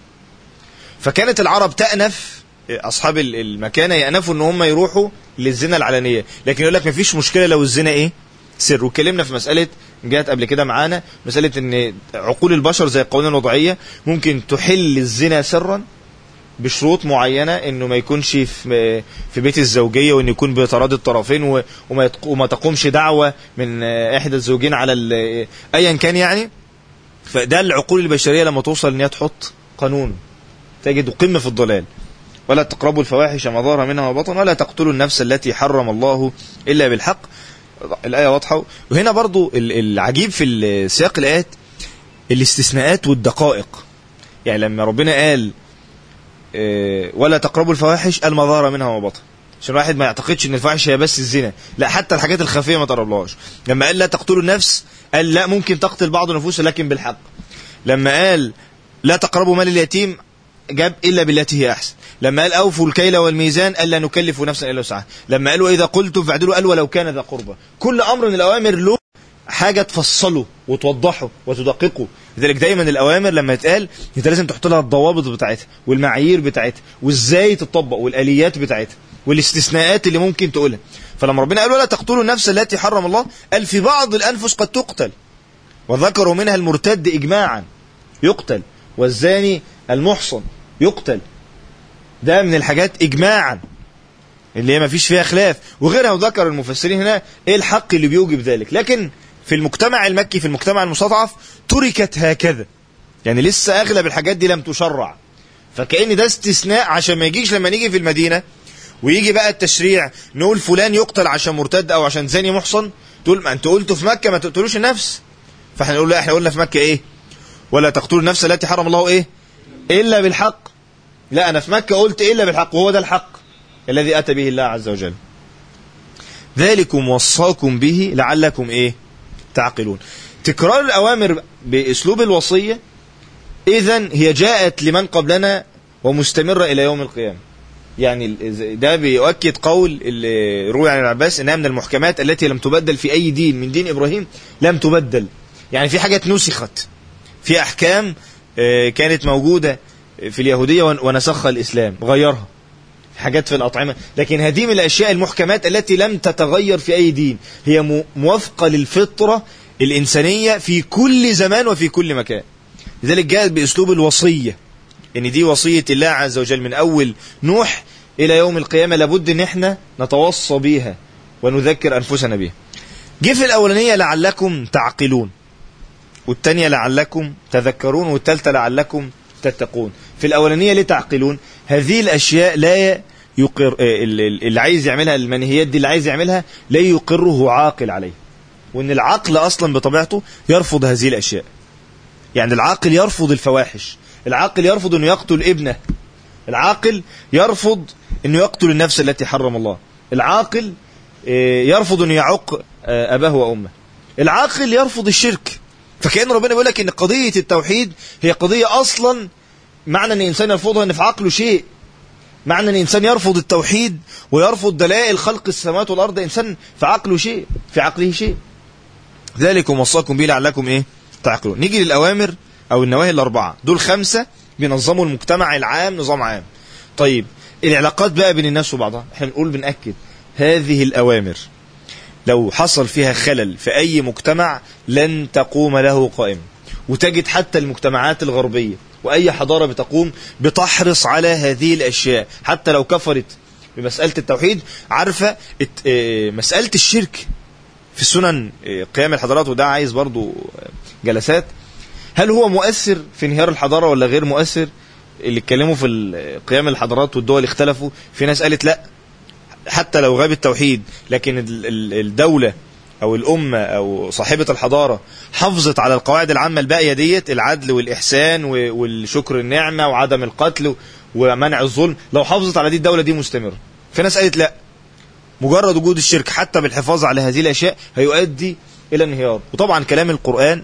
فكانت العرب تأنف اصحاب ال- المكانه يأنفوا ان هم يروحوا للزنا العلانيه لكن يقول لك مفيش مشكله لو الزنا ايه سر واتكلمنا في مساله جات قبل كده معانا مساله ان عقول البشر زي القوانين الوضعيه ممكن تحل الزنا سرا بشروط معينه انه ما يكونش في في بيت الزوجيه وان يكون بتراضي الطرفين و- وما يتق- وما تقومش دعوه من آه، احدى الزوجين على ال- ايا كان يعني فده العقول البشريه لما توصل ان هي تحط قانون تجد قمه في الضلال ولا تقربوا الفواحش ما ظهر منها وبطن ولا تقتلوا النفس التي حرم الله الا بالحق الايه واضحه وهنا برضو ال- العجيب في سياق الايات الاستثناءات والدقائق يعني لما ربنا قال آه، ولا تقربوا الفواحش قال ما ظهر منها وما بطن عشان الواحد ما يعتقدش ان الفاحشه هي بس الزنا لا حتى الحاجات الخفيه ما تقربلهاش لما قال لا تقتلوا النفس قال لا ممكن تقتل بعض النفوس لكن بالحق لما قال لا تقربوا مال اليتيم جاب الا بالتي هي احسن لما قال اوفوا الكيل والميزان الا نكلف نفسا الا وسعها لما قالوا اذا قلتم فاعدلوا قال ولو كان ذا قربى كل امر من الاوامر له حاجه تفصله وتوضحه وتدققه لذلك دايما الاوامر لما يتقال انت لازم تحط لها الضوابط بتاعتها والمعايير بتاعتها وازاي تطبق والاليات بتاعتها والاستثناءات اللي ممكن تقولها فلما ربنا قال ولا تقتلوا النفس التي حرم الله قال في بعض الانفس قد تقتل وذكروا منها المرتد اجماعا يقتل والزاني المحصن يقتل ده من الحاجات إجماعا اللي هي ما فيش فيها خلاف وغيرها وذكر المفسرين هنا ايه الحق اللي بيوجب ذلك لكن في المجتمع المكي في المجتمع المستضعف تركت هكذا يعني لسه اغلب الحاجات دي لم تشرع فكأن ده استثناء عشان ما يجيش لما نيجي في المدينة ويجي بقى التشريع نقول فلان يقتل عشان مرتد او عشان زاني محصن تقول ما انتوا قلتوا في مكة ما تقتلوش النفس فاحنا نقول لا احنا قلنا في مكة ايه ولا تقتلوا النفس التي حرم الله ايه الا بالحق لا انا في مكة قلت الا بالحق وهو ده الحق الذي اتى به الله عز وجل ذلكم وصاكم به لعلكم ايه تعقلون تكرار الاوامر باسلوب الوصيه اذا هي جاءت لمن قبلنا ومستمره الى يوم القيامه يعني ده بيؤكد قول اللي روي عن العباس انها من المحكمات التي لم تبدل في اي دين من دين ابراهيم لم تبدل يعني في حاجات نسخت في احكام كانت موجوده في اليهوديه ونسخها الاسلام غيرها حاجات في الأطعمة لكن هذه من الأشياء المحكمات التي لم تتغير في أي دين هي موافقة للفطرة الإنسانية في كل زمان وفي كل مكان لذلك جاءت بأسلوب الوصية إن دي وصية الله عز وجل من أول نوح إلى يوم القيامة لابد إن احنا نتوصى بيها ونذكر أنفسنا بها جه في الأولانية لعلكم تعقلون والثانية لعلكم تذكرون والثالثة لعلكم تتقون في الأولانية ليه تعقلون هذه الأشياء لا يقر اللي عايز يعملها المنهيات دي اللي عايز يعملها لا يقره عاقل عليه وان العقل اصلا بطبيعته يرفض هذه الاشياء يعني العاقل يرفض الفواحش العاقل يرفض انه يقتل ابنه العاقل يرفض انه يقتل النفس التي حرم الله العاقل يرفض انه يعق اباه وامه العاقل يرفض الشرك فكأن ربنا بيقول لك ان قضية التوحيد هي قضية اصلا معنى ان الانسان يرفضها ان في عقله شيء معنى ان الانسان يرفض التوحيد ويرفض دلائل خلق السماوات والارض انسان في عقله شيء في عقله شيء ذلكم وصاكم به لعلكم ايه تعقلون نيجي للاوامر او النواهي الاربعه دول خمسه بينظموا المجتمع العام نظام عام طيب العلاقات بقى بين الناس وبعضها احنا بنقول بناكد هذه الاوامر لو حصل فيها خلل في اي مجتمع لن تقوم له قائمه وتجد حتى المجتمعات الغربيه واي حضاره بتقوم بتحرص على هذه الاشياء حتى لو كفرت بمساله التوحيد عارفه مساله الشرك في السنن قيام الحضارات وده عايز برضو جلسات هل هو مؤثر في انهيار الحضاره ولا غير مؤثر اللي اتكلموا في قيام الحضارات والدول اختلفوا في ناس قالت لا حتى لو غاب التوحيد لكن الدوله او الامه او صاحبه الحضاره حافظت على القواعد العامه الباقيه ديت العدل والاحسان والشكر النعمه وعدم القتل ومنع الظلم لو حافظت على دي الدوله دي مستمره في ناس قالت لا مجرد وجود الشرك حتى بالحفاظ على هذه الاشياء هيؤدي الى انهيار وطبعا كلام القران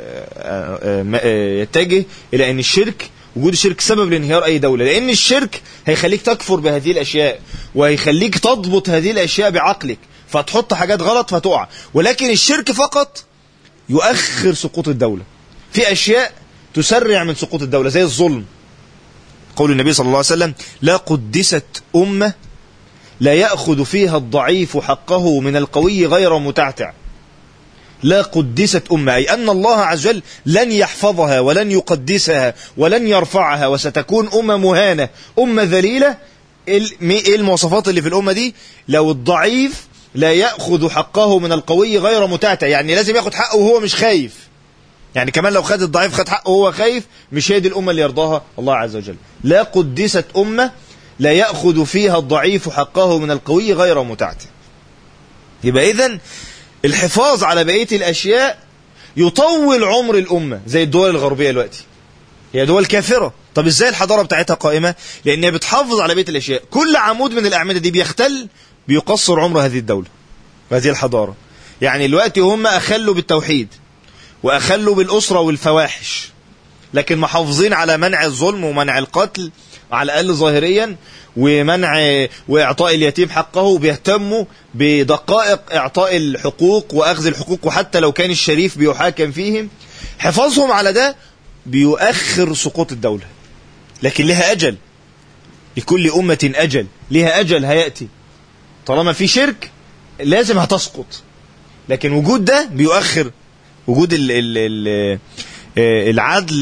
يتجه الى ان الشرك وجود الشرك سبب لانهيار اي دوله لان الشرك هيخليك تكفر بهذه الاشياء وهيخليك تضبط هذه الاشياء بعقلك فتحط حاجات غلط فتقع ولكن الشرك فقط يؤخر سقوط الدولة في أشياء تسرع من سقوط الدولة زي الظلم قول النبي صلى الله عليه وسلم لا قدست أمة لا يأخذ فيها الضعيف حقه من القوي غير متعتع لا قدست أمة أي أن الله عز وجل لن يحفظها ولن يقدسها ولن يرفعها وستكون أمة مهانة أمة ذليلة إيه المواصفات اللي في الأمة دي لو الضعيف لا يأخذ حقه من القوي غير متعتع يعني لازم ياخد حقه وهو مش خايف يعني كمان لو خد الضعيف خد حقه وهو خايف مش هي دي الأمة اللي يرضاها الله عز وجل لا قدست أمة لا يأخذ فيها الضعيف حقه من القوي غير متعتع يبقى إذن الحفاظ على بقية الأشياء يطول عمر الأمة زي الدول الغربية دلوقتي هي دول كافرة طب ازاي الحضارة بتاعتها قائمة لأنها بتحافظ على بقية الأشياء كل عمود من الأعمدة دي بيختل بيقصر عمر هذه الدولة وهذه الحضارة يعني دلوقتي هم أخلوا بالتوحيد وأخلوا بالأسرة والفواحش لكن محافظين على منع الظلم ومنع القتل على الأقل ظاهريا ومنع وإعطاء اليتيم حقه وبيهتموا بدقائق إعطاء الحقوق وأخذ الحقوق وحتى لو كان الشريف بيحاكم فيهم حفاظهم على ده بيؤخر سقوط الدولة لكن لها أجل لكل أمة أجل لها أجل هيأتي طالما في شرك لازم هتسقط لكن وجود ده بيؤخر وجود ال ال ال العدل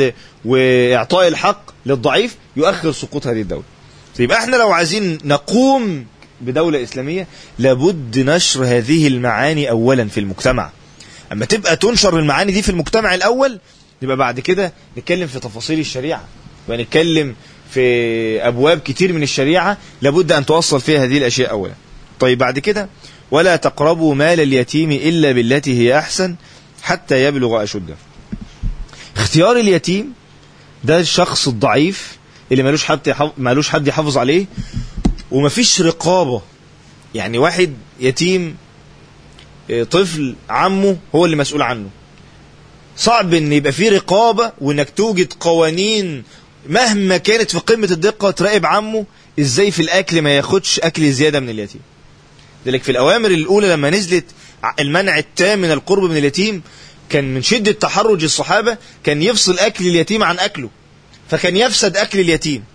واعطاء الحق للضعيف يؤخر سقوط هذه الدوله يبقى احنا لو عايزين نقوم بدوله اسلاميه لابد نشر هذه المعاني اولا في المجتمع اما تبقى تنشر المعاني دي في المجتمع الاول يبقى بعد كده نتكلم في تفاصيل الشريعه ونتكلم في ابواب كتير من الشريعه لابد ان توصل فيها هذه الاشياء اولا طيب بعد كده ولا تقربوا مال اليتيم الا بالتي هي احسن حتى يبلغ اشده اختيار اليتيم ده الشخص الضعيف اللي ملوش حد يحف... ملوش حد يحافظ عليه ومفيش رقابه يعني واحد يتيم اه، طفل عمه هو اللي مسؤول عنه صعب ان يبقى في رقابه وانك توجد قوانين مهما كانت في قمه الدقه تراقب عمه ازاي في الاكل ما ياخدش اكل زياده من اليتيم لذلك في الاوامر الاولى لما نزلت ع- المنع التام من القرب من اليتيم كان من شده تحرج الصحابه كان يفصل اكل اليتيم عن اكله فكان يفسد اكل اليتيم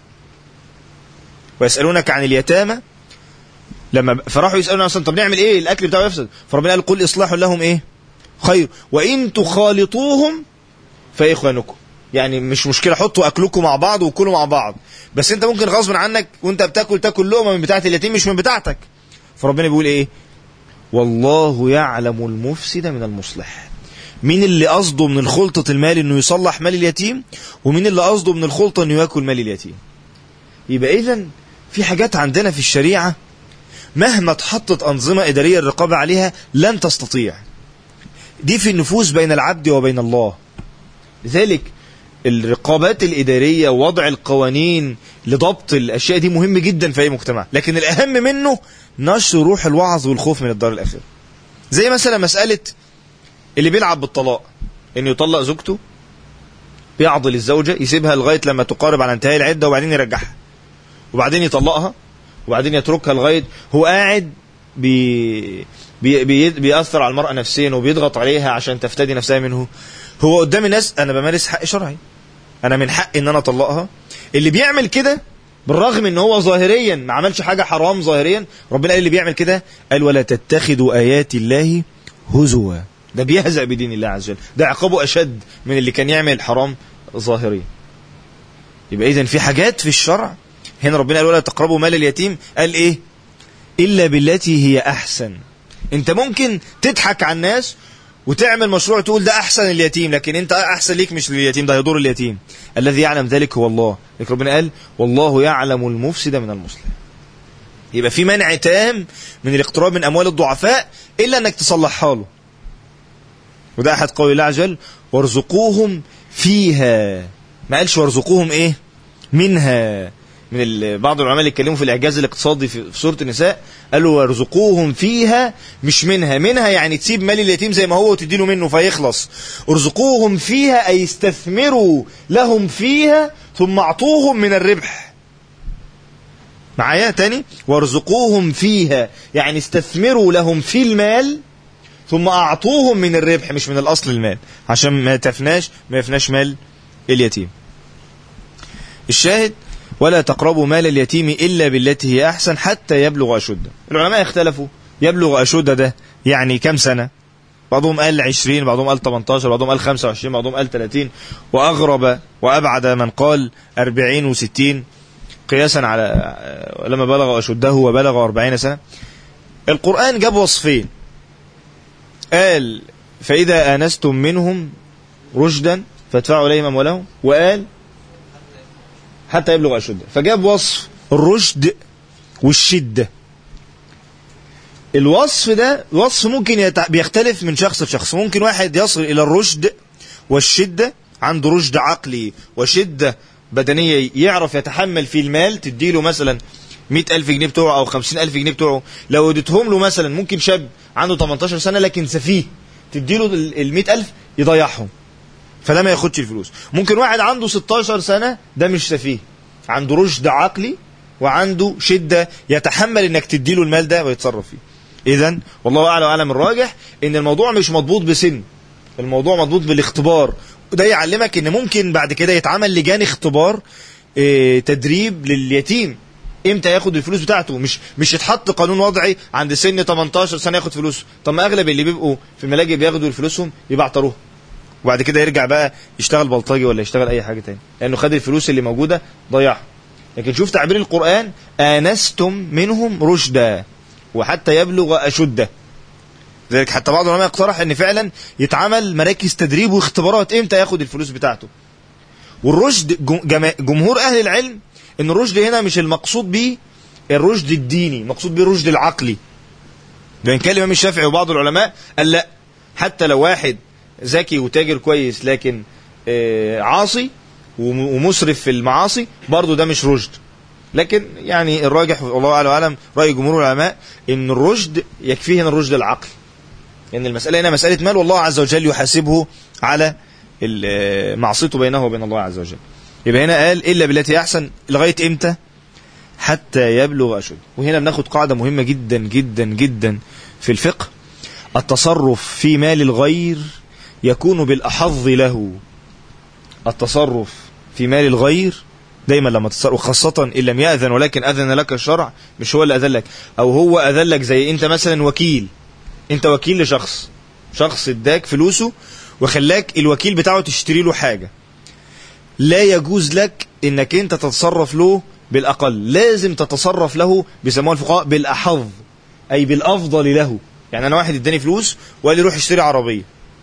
ويسالونك عن اليتامى لما ب- فراحوا يسالون اصلا طب نعمل ايه الاكل بتاعه يفسد فربنا قال قل اصلاح لهم ايه خير وان تخالطوهم فاخوانكم يعني مش مشكله حطوا اكلكم مع بعض وكلوا مع بعض بس انت ممكن غصب عنك وانت بتاكل تاكل لقمه من بتاعه اليتيم مش من بتاعتك فربنا بيقول ايه والله يعلم المفسد من المصلح مين اللي قصده من الخلطة المال انه يصلح مال اليتيم ومين اللي قصده من الخلطة انه ياكل مال اليتيم يبقى اذا في حاجات عندنا في الشريعة مهما اتحطت أنظمة إدارية الرقابة عليها لن تستطيع دي في النفوس بين العبد وبين الله لذلك الرقابات الإدارية ووضع القوانين لضبط الأشياء دي مهم جدا في أي مجتمع لكن الأهم منه نشر روح الوعظ والخوف من الدار الآخرة زي مثلا مسألة اللي بيلعب بالطلاق إنه يطلق زوجته يعضل الزوجة يسيبها لغاية لما تقارب على انتهاء العدة وبعدين يرجعها وبعدين يطلقها وبعدين يتركها لغاية هو قاعد بي بي بي بيأثر على المرأة نفسيا وبيضغط عليها عشان تفتدي نفسها منه هو قدام الناس أنا بمارس حق شرعي أنا من حقي إن أنا أطلقها اللي بيعمل كده بالرغم ان هو ظاهريا ما عملش حاجه حرام ظاهريا ربنا قال اللي بيعمل كده قال ولا تتخذوا ايات الله هزوا ده بيهزأ بدين الله عز وجل ده عقابه اشد من اللي كان يعمل حرام ظاهريا يبقى اذا في حاجات في الشرع هنا ربنا قال ولا تقربوا مال اليتيم قال ايه الا بالتي هي احسن انت ممكن تضحك على الناس وتعمل مشروع تقول ده احسن اليتيم لكن انت احسن ليك مش لليتيم ده هيضر اليتيم الذي يعلم ذلك هو الله لكن ربنا قال والله يعلم المفسد من المصلح يبقى في منع تام من الاقتراب من اموال الضعفاء الا انك تصلحها له وده احد قول الله عز وجل وارزقوهم فيها ما قالش وارزقوهم ايه منها من ال- بعض العلماء اللي اتكلموا في الاعجاز الاقتصادي في في سوره النساء قالوا وارزقوهم فيها مش منها منها يعني تسيب مال اليتيم زي ما هو وتديله منه فيخلص ارزقوهم فيها اي استثمروا لهم فيها ثم اعطوهم من الربح معايا تاني وارزقوهم فيها يعني استثمروا لهم في المال ثم اعطوهم من الربح مش من الاصل المال عشان ما تفناش ما يفناش مال اليتيم الشاهد ولا تقربوا مال اليتيم الا بالتي هي احسن حتى يبلغ اشده العلماء اختلفوا يبلغ اشده ده يعني كم سنه بعضهم قال 20 بعضهم قال 18 بعضهم قال 25 بعضهم قال 30 واغرب وابعد من قال 40 و60 قياسا على لما بلغ اشده وبلغ 40 سنه القران جاب وصفين قال فاذا انستم منهم رشدا فادفعوا اليهم اموالهم وقال حتى يبلغ أشده فجاب وصف الرشد والشدة الوصف ده وصف ممكن يتع... بيختلف من شخص لشخص ممكن واحد يصل إلى الرشد والشدة عنده رشد عقلي وشدة بدنية يعرف يتحمل في المال تديله مثلا مئة ألف جنيه بتوعه أو خمسين ألف جنيه بتوعه لو اديتهم له مثلا ممكن شاب عنده 18 سنة لكن سفيه تديله المئة ألف يضيعهم فده ما ياخدش الفلوس ممكن واحد عنده 16 سنة ده مش سفيه عنده رشد عقلي وعنده شدة يتحمل انك تديله المال ده ويتصرف فيه اذا والله اعلم اعلم الراجح ان الموضوع مش مضبوط بسن الموضوع مضبوط بالاختبار وده يعلمك ان ممكن بعد كده يتعمل لجان اختبار اه تدريب لليتيم امتى ياخد الفلوس بتاعته مش مش يتحط قانون وضعي عند سن 18 سنه ياخد فلوس طب ما اغلب اللي بيبقوا في الملاجئ بياخدوا فلوسهم يبعتروها وبعد كده يرجع بقى يشتغل بلطجي ولا يشتغل اي حاجه تاني لانه خد الفلوس اللي موجوده ضيعها لكن شوف تعبير القران انستم منهم رشدا وحتى يبلغ اشده ذلك حتى بعض العلماء اقترح ان فعلا يتعمل مراكز تدريب واختبارات امتى ياخد الفلوس بتاعته والرشد جم- جما- جمهور اهل العلم ان الرشد هنا مش المقصود بيه الرشد الديني مقصود بيه الرشد العقلي لان كان الامام الشافعي وبعض العلماء قال لا حتى لو واحد ذكي وتاجر كويس لكن آه، عاصي وم- ومسرف في المعاصي برضه ده مش رشد لكن يعني الراجح والله اعلم واعلم راي جمهور العلماء ان الرشد يكفيه هنا الرشد العقلي لان المساله هنا مساله مال والله عز وجل يحاسبه على ال- معصيته بينه وبين الله عز وجل يبقى هنا قال الا بالتي هي احسن لغايه امتى حتى يبلغ اشد وهنا بناخد قاعده مهمه جدا جدا جدا في الفقه التصرف في مال الغير يكون بالاحظ له التصرف في مال الغير دايما لما تتصرف وخاصة إن لم يأذن ولكن أذن لك الشرع مش هو اللي أذن لك أو هو أذن لك زي أنت مثلا وكيل أنت وكيل لشخص شخص اداك فلوسه وخلاك الوكيل بتاعه تشتري له حاجة لا يجوز لك انك انت تتصرف له بالاقل لازم تتصرف له بيسموها الفقهاء بالاحظ اي بالافضل له يعني انا واحد اداني فلوس وقال لي روح اشتري عربيه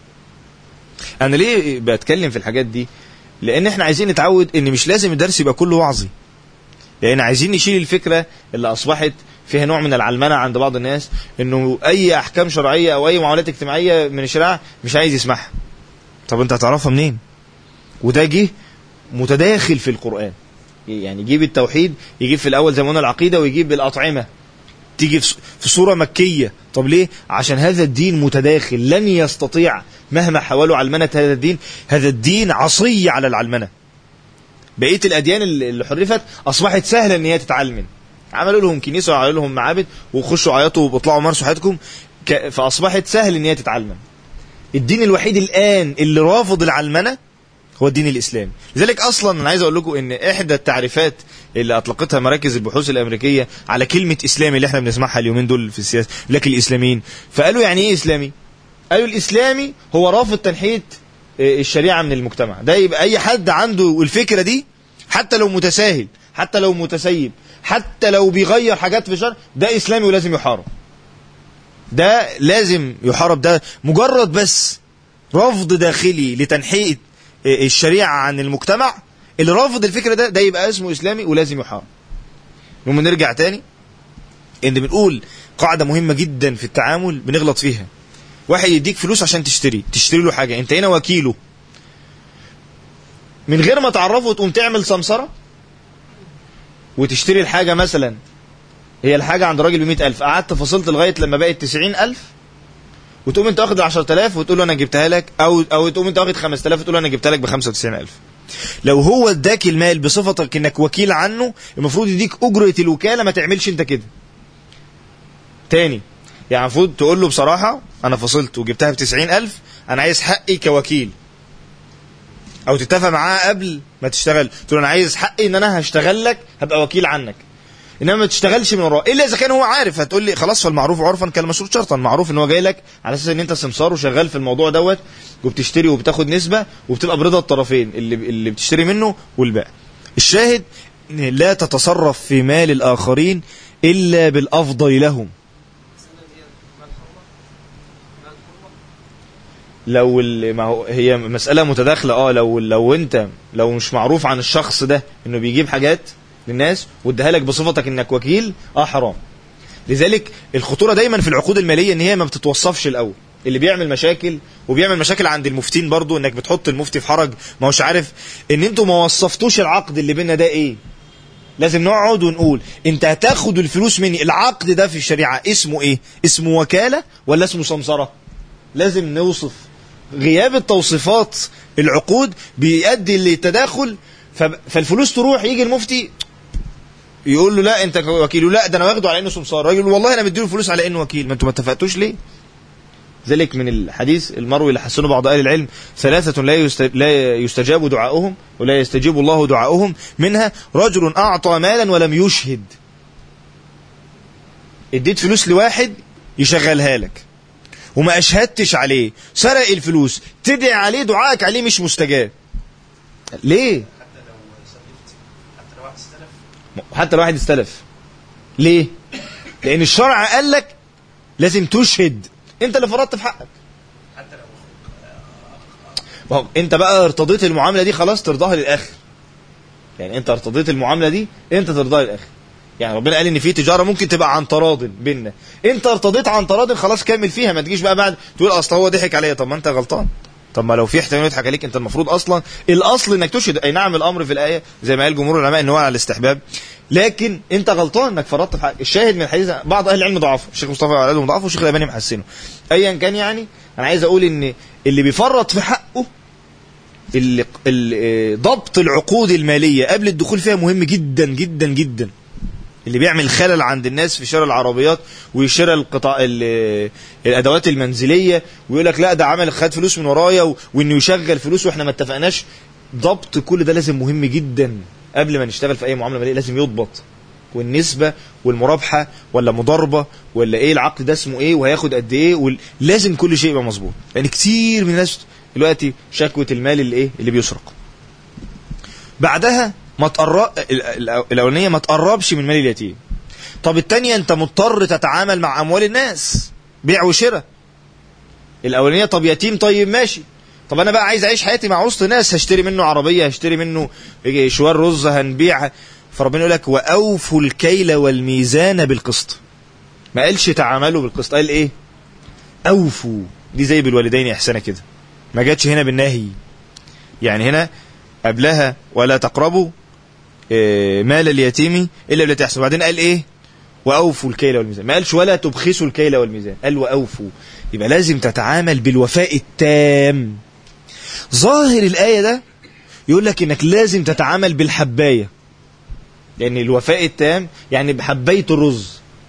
انا ليه بتكلم في الحاجات دي لان احنا عايزين نتعود ان مش لازم الدرس يبقى كله وعظي لان عايزين نشيل الفكره اللي اصبحت فيها نوع من العلمنه عند بعض الناس انه اي احكام شرعيه او اي معاملات اجتماعيه من الشريعه مش عايز يسمعها طب انت هتعرفها منين وده جه متداخل في القرآن يعني يجيب التوحيد يجيب في الأول زي ما قلنا العقيدة ويجيب الأطعمة تيجي في في سورة مكية طب ليه عشان هذا الدين متداخل لن يستطيع مهما حاولوا علمنة هذا الدين هذا الدين عصي على العلمنة بقية الأديان اللي اللي حرفت أصبحت سهلة إن هي تتعلمن عملوا لهم كنيسة وعملوا لهم معابد وخشوا عيطوا واطلعوا مارسوا حياتكم ك- فأصبحت سهل إن هي تتعلمن الدين الوحيد الآن اللي رافض العلمنة هو الدين الاسلامي لذلك اصلا انا عايز اقول لكم ان احدى التعريفات اللي اطلقتها مراكز البحوث الامريكيه على كلمه اسلامي اللي احنا بنسمعها اليومين دول في السياسه لك الاسلاميين فقالوا يعني ايه اسلامي قالوا الاسلامي هو رافض تنحيه آه، الشريعه من المجتمع ده يبقى اي حد عنده الفكره دي حتى لو متساهل حتى لو متسيب حتى لو بيغير حاجات في الشرع ده اسلامي ولازم يحارب ده لازم يحارب ده مجرد بس رفض داخلي لتنحيه الشريعه عن المجتمع اللي رافض الفكره ده ده يبقى اسمه اسلامي ولازم يحارب المهم نرجع تاني ان بنقول قاعده مهمه جدا في التعامل بنغلط فيها واحد يديك فلوس عشان تشتري تشتري له حاجه انت هنا وكيله من غير ما تعرفه تقوم تعمل سمسره وتشتري الحاجه مثلا هي الحاجه عند راجل ب ألف قعدت فصلت لغايه لما بقت 90000 وتقوم انت واخد ال 10000 وتقول له انا جبتها لك او او تقوم انت واخد 5000 وتقول له انا جبتها لك ب 95000 لو هو اداك المال بصفتك انك وكيل عنه المفروض يديك اجره الوكاله ما تعملش انت كده تاني يعني المفروض تقول له بصراحه انا فصلت وجبتها ب 90000 انا عايز حقي كوكيل او تتفق معاه قبل ما تشتغل تقول له انا عايز حقي ان انا هشتغل لك هبقى وكيل عنك انما ما تشتغلش من وراه الا اذا كان هو عارف هتقول لي خلاص فالمعروف عرفا كالمشروط شرطا معروف ان هو جاي لك على اساس ان انت سمسار وشغال في الموضوع دوت وبتشتري وبتاخد نسبه وبتبقى برضا الطرفين اللي اللي بتشتري منه والبائع الشاهد إن لا تتصرف في مال الاخرين الا بالافضل لهم لو ال- ما هو هي مسألة متداخلة اه لو لو انت لو مش معروف عن الشخص ده انه بيجيب حاجات للناس واداها لك بصفتك انك وكيل اه حرام لذلك الخطورة دايما في العقود المالية ان هي ما بتتوصفش الاول اللي بيعمل مشاكل وبيعمل مشاكل عند المفتين برضو انك بتحط المفتي في حرج ما هوش عارف ان انتوا ما وصفتوش العقد اللي بينا ده ايه لازم نقعد ونقول انت هتاخد الفلوس مني العقد ده في الشريعة اسمه ايه اسمه وكالة ولا اسمه سمسرة لازم نوصف غياب التوصيفات العقود بيؤدي للتداخل فب- فالفلوس تروح يجي المفتي يقول له لا انت وكيل لا ده انا واخده على انه سمسار الراجل يقول والله انا مديله فلوس على انه وكيل ما انتوا ما اتفقتوش ليه ذلك من الحديث المروي اللي حسنه بعض اهل العلم ثلاثة لا يست- لا يستجاب دعاؤهم ولا يستجيب الله دعاؤهم منها رجل أعطى مالا ولم يشهد اديت فلوس لواحد يشغلها لك وما اشهدتش عليه سرق الفلوس تدعي عليه دعائك عليه مش مستجاب ليه حتى لو واحد استلف ليه لان الشرع قال لك لازم تشهد انت اللي فرطت في حقك ما هو انت بقى ارتضيت المعامله دي خلاص ترضاها للاخر يعني انت ارتضيت المعامله دي انت ترضاها للاخر يعني ربنا قال ان في تجاره ممكن تبقى عن تراض بينا انت ارتضيت عن تراض خلاص كمل فيها ما تجيش بقى بعد تقول اصل هو ضحك عليا طب ما انت غلطان طب ما لو في احتمال يضحك عليك انت المفروض اصلا الاصل انك تشهد اي نعم الامر في الايه زي ما قال جمهور العلماء ان هو على الاستحباب لكن انت غلطان انك فرطت في حق الشاهد من الحديث بعض اهل العلم ضعفه الشيخ مصطفى وعلادهم ضعفه والشيخ الالباني محسنه ايا كان يعني انا عايز اقول ان اللي بيفرط في حقه اللي ال- ضبط العقود الماليه قبل الدخول فيها مهم جدا جدا جدا اللي بيعمل خلل عند الناس في شراء العربيات وشراء القطع ال- الادوات المنزليه ويقول لك لا ده عمل خد فلوس من ورايا و- وانه يشغل فلوس واحنا ما اتفقناش ضبط كل ده لازم مهم جدا قبل ما نشتغل في اي معامله ماليه لازم يضبط والنسبه والمرابحه ولا مضاربه ولا ايه العقد ده اسمه ايه وهياخد قد ايه وال... لازم كل شيء يبقى مظبوط لان يعني كتير من الناس دلوقتي شكوى المال اللي ايه اللي بيسرق بعدها ما تقرب الاولانيه ما تقربش من مال اليتيم طب الثانيه انت مضطر تتعامل مع اموال الناس بيع وشراء الاولانيه طب يتيم طيب ماشي طب انا بقى عايز اعيش حياتي مع وسط ناس هشتري منه عربيه هشتري منه شوار رز هنبيع فربنا يقول لك واوفوا الكيل والميزان بالقسط ما قالش تعاملوا بالقسط قال ايه اوفوا دي زي بالوالدين احسانا كده ما جاتش هنا بالنهي يعني هنا قبلها ولا تقربوا إيه مال اليتيم الا بالتي تحسن بعدين قال ايه واوفوا الكيل والميزان ما قالش ولا تبخسوا الكيل والميزان قال واوفوا يبقى لازم تتعامل بالوفاء التام ظاهر الايه ده يقول لك انك لازم تتعامل بالحبايه لان الوفاء التام يعني بحبايه الرز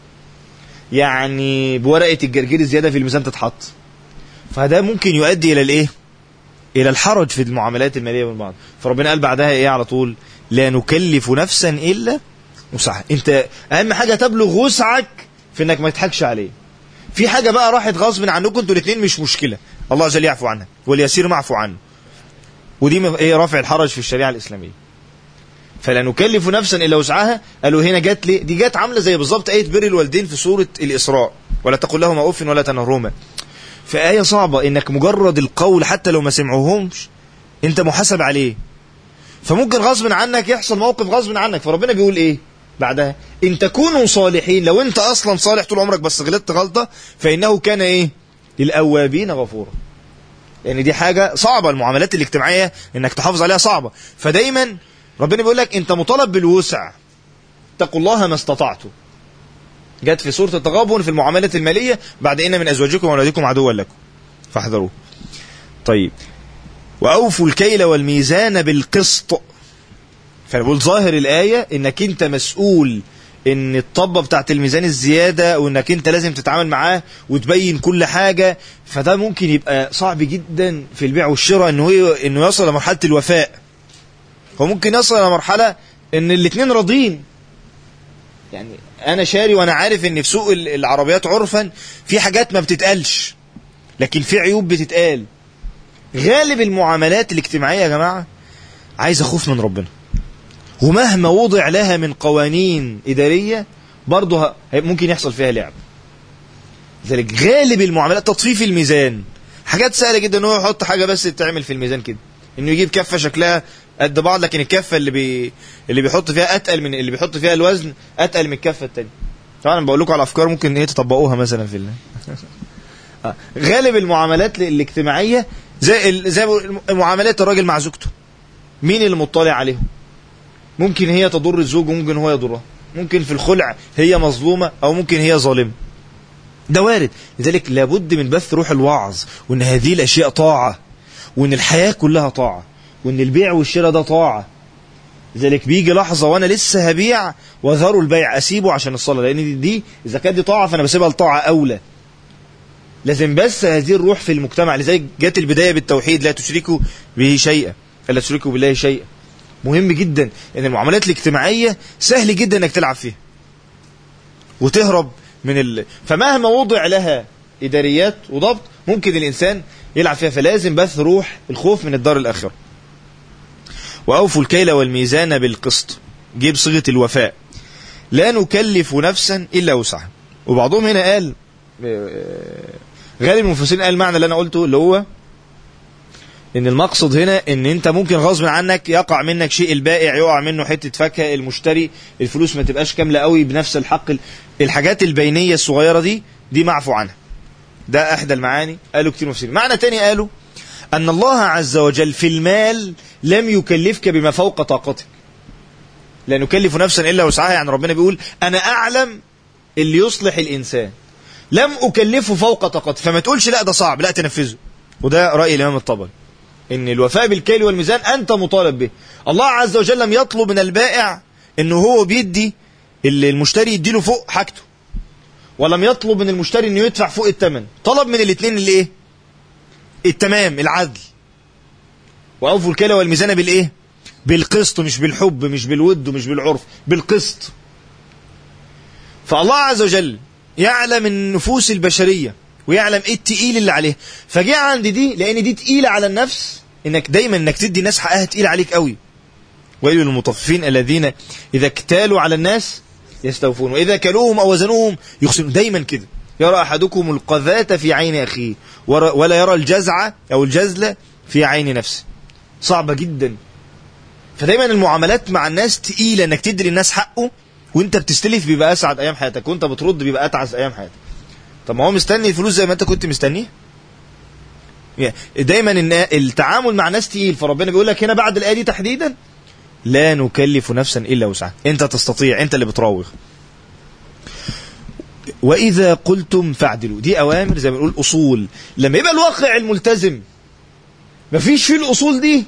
يعني بورقه الجرجير الزياده في الميزان تتحط فده ممكن يؤدي الى الايه الى الحرج في المعاملات الماليه بين بعض فربنا قال بعدها ايه على طول لا نكلف نفسا الا وسعها انت اهم حاجه تبلغ وسعك في انك ما تضحكش عليه في حاجه بقى راحت غصب عنكم انتوا الاثنين مش مشكله الله عز وجل يعفو عنها واليسير معفو عنه ودي ايه رفع الحرج في الشريعه الاسلاميه فلا نكلف نفسا الا وسعها قالوا هنا جت ليه دي جت عامله زي بالظبط ايه بر الوالدين في سوره الاسراء ولا تقل لهما اف ولا تنهرهما في آية صعبة إنك مجرد القول حتى لو ما سمعوهمش أنت محاسب عليه فممكن غصب عنك يحصل موقف غصب عنك فربنا بيقول إيه بعدها إن تكونوا صالحين لو أنت أصلا صالح طول عمرك بس غلطت غلطة فإنه كان إيه للأوابين غفورا يعني دي حاجة صعبة المعاملات الاجتماعية إنك تحافظ عليها صعبة فدايما ربنا بيقول لك أنت مطالب بالوسع اتقوا الله ما استطعتم جت في سورة التغابن في المعاملة المالية بعد إن من أزواجكم وأولادكم عدوا لكم فاحذروه طيب وأوفوا الكيل والميزان بالقسط فأنا بقول ظاهر الآية إنك أنت مسؤول إن الطبة بتاعت الميزان الزيادة وإنك أنت لازم تتعامل معاه وتبين كل حاجة فده ممكن يبقى صعب جدا في البيع والشراء إنه إنه يصل لمرحلة الوفاء هو ممكن يصل إلى مرحلة إن الاتنين راضين يعني انا شاري وانا عارف ان في سوق العربيات عرفا في حاجات ما بتتقالش لكن في عيوب بتتقال غالب المعاملات الاجتماعيه يا جماعه عايزه خوف من ربنا ومهما وضع لها من قوانين اداريه برضه ممكن يحصل فيها لعب لذلك غالب المعاملات تطفيف الميزان حاجات سهله جدا ان هو يحط حاجه بس تتعمل في الميزان كده انه يجيب كفه شكلها قد بعض لكن الكفه اللي بي اللي بيحط فيها اتقل من اللي بيحط فيها الوزن اتقل من الكفه الثانيه طبعا بقول لكم على افكار ممكن ايه تطبقوها مثلا في ال... غالب المعاملات الاجتماعيه زي زي معاملات الراجل مع زوجته مين اللي مطلع عليهم ممكن هي تضر الزوج وممكن هو يضرها ممكن في الخلع هي مظلومه او ممكن هي ظالمه ده وارد لذلك لابد من بث روح الوعظ وان هذه الاشياء طاعه وان الحياه كلها طاعه وان البيع والشراء ده طاعه لذلك بيجي لحظه وانا لسه هبيع وذروا البيع اسيبه عشان الصلاه لان دي, دي اذا كانت دي طاعه فانا بسيبها لطاعه اولى لازم بس هذه الروح في المجتمع لذلك جت البدايه بالتوحيد لا تشركوا به شيئا فلا تشركوا بالله شيئا مهم جدا ان المعاملات الاجتماعيه سهل جدا انك تلعب فيها وتهرب من ال... فمهما وضع لها اداريات وضبط ممكن الانسان يلعب فيها فلازم بث روح الخوف من الدار الاخره واوفوا الكيل والميزان بالقسط جيب صيغه الوفاء لا نكلف نفسا الا وسعها وبعضهم هنا قال غالب المفسرين قال المعنى اللي انا قلته اللي هو ان المقصد هنا ان انت ممكن غصب عنك يقع منك شيء البائع يقع منه حته فاكهه المشتري الفلوس ما تبقاش كامله قوي بنفس الحق الحاجات البينيه الصغيره دي دي معفو عنها ده احدى المعاني قالوا كتير مفسرين معنى تاني قالوا ان الله عز وجل في المال لم يكلفك بما فوق طاقتك لا نكلف نفسا الا وسعها يعني ربنا بيقول انا اعلم اللي يصلح الانسان لم اكلفه فوق طاقته فما تقولش لا ده صعب لا تنفذه وده راي الامام الطبري ان الوفاء بالكيل والميزان انت مطالب به الله عز وجل لم يطلب من البائع انه هو بيدي اللي المشتري يديله فوق حاجته ولم يطلب من المشتري انه يدفع فوق الثمن طلب من الاثنين اللي ايه التمام العدل واوفوا الكيل والميزان بالايه بالقسط مش بالحب مش بالود مش بالعرف بالقسط فالله عز وجل يعلم النفوس البشريه ويعلم ايه التقيل اللي عليه فجاء عند دي لان دي تقيله على النفس انك دايما انك تدي الناس حقها تقيل عليك قوي ويل للمطففين الذين اذا اكتالوا على الناس يستوفون واذا كلوهم او وزنوهم يخسرون دايما كده يرى احدكم القذاة في عين اخيه ولا يرى الجزع او الجزل في عين نفسه صعبه جدا فدايما المعاملات مع الناس تقيله انك تدي للناس حقه وانت بتستلف بيبقى اسعد ايام حياتك وانت بترد بيبقى اتعس ايام حياتك طب ما هو مستني الفلوس زي ما انت كنت مستنيه دايما ان التعامل مع ناس تقيل فربنا بيقول لك هنا بعد الايه دي تحديدا لا نكلف نفسا الا وسعها انت تستطيع انت اللي بتراوغ واذا قلتم فاعدلوا دي اوامر زي ما بنقول اصول لما يبقى الواقع الملتزم مفيش فيه الاصول دي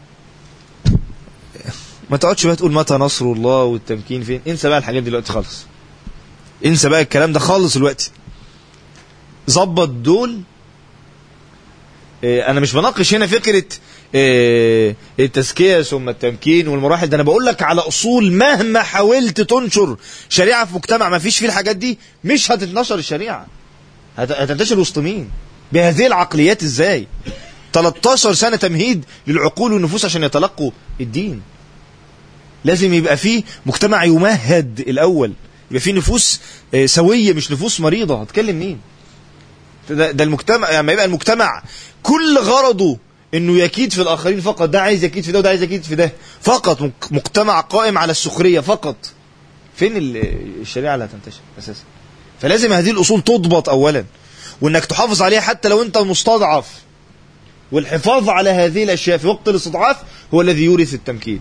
ما تقعدش بقى تقول متى نصر الله والتمكين فين انسى بقى الحاجات دي دلوقتي خالص انسى بقى الكلام ده خالص دلوقتي ظبط دول اه انا مش بناقش هنا فكره اه التزكيه ثم التمكين والمراحل ده انا بقول لك على اصول مهما حاولت تنشر شريعه في مجتمع ما فيش فيه الحاجات دي مش هتتنشر الشريعه هتنتشر وسط مين بهذه العقليات ازاي 13 سنه تمهيد للعقول والنفوس عشان يتلقوا الدين لازم يبقى فيه مجتمع يمهد الاول يبقى فيه نفوس اه سويه مش نفوس مريضه هتكلم مين ده, ده المجتمع يعني يبقى المجتمع كل غرضه انه يكيد في الاخرين فقط ده عايز يكيد في ده وده عايز يكيد في ده فقط مجتمع قائم على السخريه فقط فين الشريعه اللي هتنتشر اساسا فلازم هذه الاصول تضبط اولا وانك تحافظ عليها حتى لو انت مستضعف والحفاظ على هذه الاشياء في وقت الاستضعاف هو الذي يورث التمكين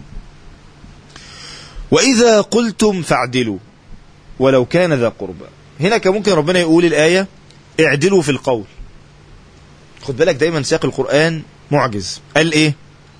واذا قلتم فاعدلوا ولو كان ذا قربى هنا كان ممكن ربنا يقول الايه اعدلوا في القول خد بالك دايما سياق القرآن معجز قال ايه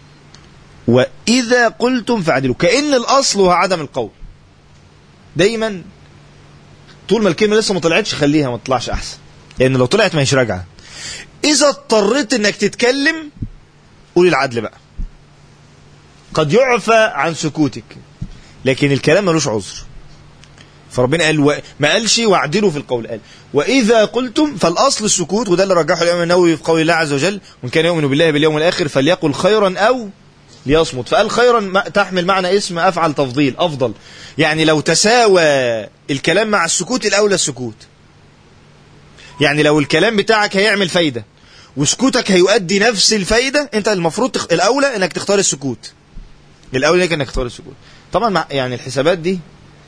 وإذا قلتم فاعدلوا كأن الأصل هو عدم القول دايما طول ما الكلمة لسه ما طلعتش خليها ما تطلعش أحسن لأن لو طلعت ما هيش راجعة إذا اضطريت إنك تتكلم قول العدل بقى قد يعفى عن سكوتك لكن الكلام ملوش عذر فربنا قال و... ما قالش واعدلوا في القول قال واذا قلتم فالاصل السكوت وده اللي رجحه الامام النووي في قول الله عز وجل وان كان يؤمن بالله باليوم الاخر فليقل خيرا او ليصمت فقال خيرا ما تحمل معنى اسم افعل تفضيل افضل يعني لو تساوى الكلام مع السكوت الاولى السكوت يعني لو الكلام بتاعك هيعمل فايده وسكوتك هيؤدي نفس الفايده انت المفروض تخ... الاولى انك تختار السكوت الاولى ليك انك تختار السكوت طبعا مع... يعني الحسابات دي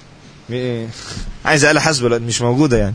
عايز آلة حاسبة مش موجودة يعني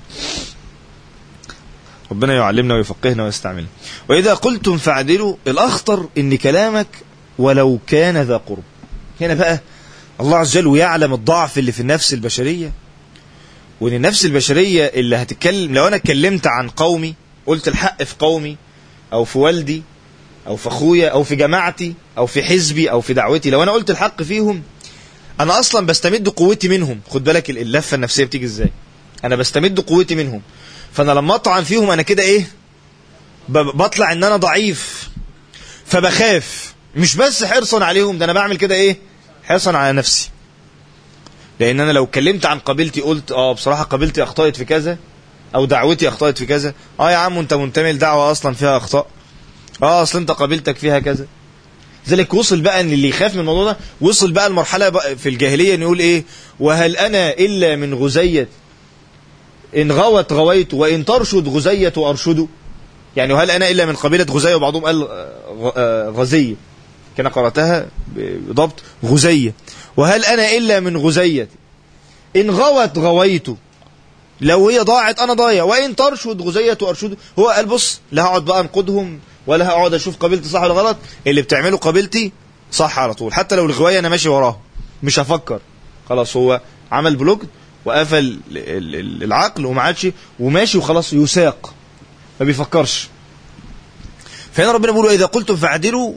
ربنا يعلمنا ويفقهنا ويستعملنا وإذا قلتم فاعدلوا الأخطر إن كلامك ولو كان ذا قرب هنا بقى الله عز وجل يعلم الضعف اللي في النفس البشرية وإن النفس البشرية اللي هتتكلم لو أنا اتكلمت عن قومي قلت الحق في قومي أو في والدي أو في أخويا أو في جماعتي أو في حزبي أو في دعوتي لو أنا قلت الحق فيهم انا اصلا بستمد قوتي منهم خد بالك اللفه النفسيه بتيجي ازاي انا بستمد قوتي منهم فانا لما اطعن فيهم انا كده ايه بطلع ان انا ضعيف فبخاف مش بس حرصا عليهم ده انا بعمل كده ايه حرصا على نفسي لان انا لو اتكلمت عن قبيلتي قلت اه بصراحه قبيلتي اخطأت في كذا او دعوتي اخطأت في كذا اه يا عم انت منتمي لدعوة اصلا فيها اخطاء اه اصل انت قبيلتك فيها كذا ذلك وصل بقى ان اللي يخاف من الموضوع ده وصل بقى المرحلة بقى في الجاهلية ان يقول ايه وهل انا الا من غزية ان غوت غويت وان ترشد غزية ارشده يعني وهل انا الا من قبيلة غزية وبعضهم قال آه، آه، غزية كان قرأتها بضبط غزية وهل انا الا من غزية ان غوت غويت لو هي ضاعت انا ضايع وان ترشد غزية ارشده هو قال بص لا هقعد بقى انقدهم ولا هقعد اشوف قبيلتي صح ولا غلط اللي بتعمله قبيلتي صح على طول حتى لو الغوايه انا ماشي وراه مش هفكر خلاص هو عمل بلوك وقفل ال- ال- ال- العقل وما عادش وماشي وخلاص يساق ما بيفكرش فهنا ربنا بيقول اذا قلتم فاعدلوا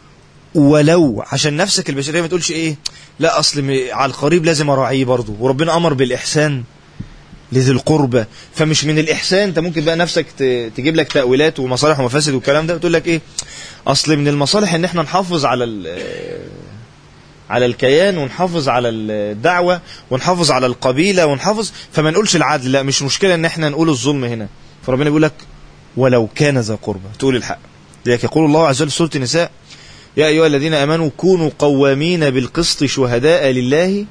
ولو عشان نفسك البشريه ما تقولش ايه لا اصل م- على القريب لازم اراعيه برضه وربنا امر بالاحسان لذي القربى فمش من الاحسان انت ممكن بقى نفسك ت- تجيب لك تاويلات ومصالح ومفاسد والكلام ده وتقول لك ايه اصل من المصالح ان احنا نحافظ على ال- على الكيان ونحافظ على الدعوه ونحافظ على القبيله ونحافظ فما نقولش العدل لا مش مشكله ان احنا نقول الظلم هنا فربنا بيقول لك ولو كان ذا قربى تقول الحق لذلك يقول الله عز وجل في سوره النساء يا ايها الذين امنوا كونوا قوامين بالقسط شهداء لله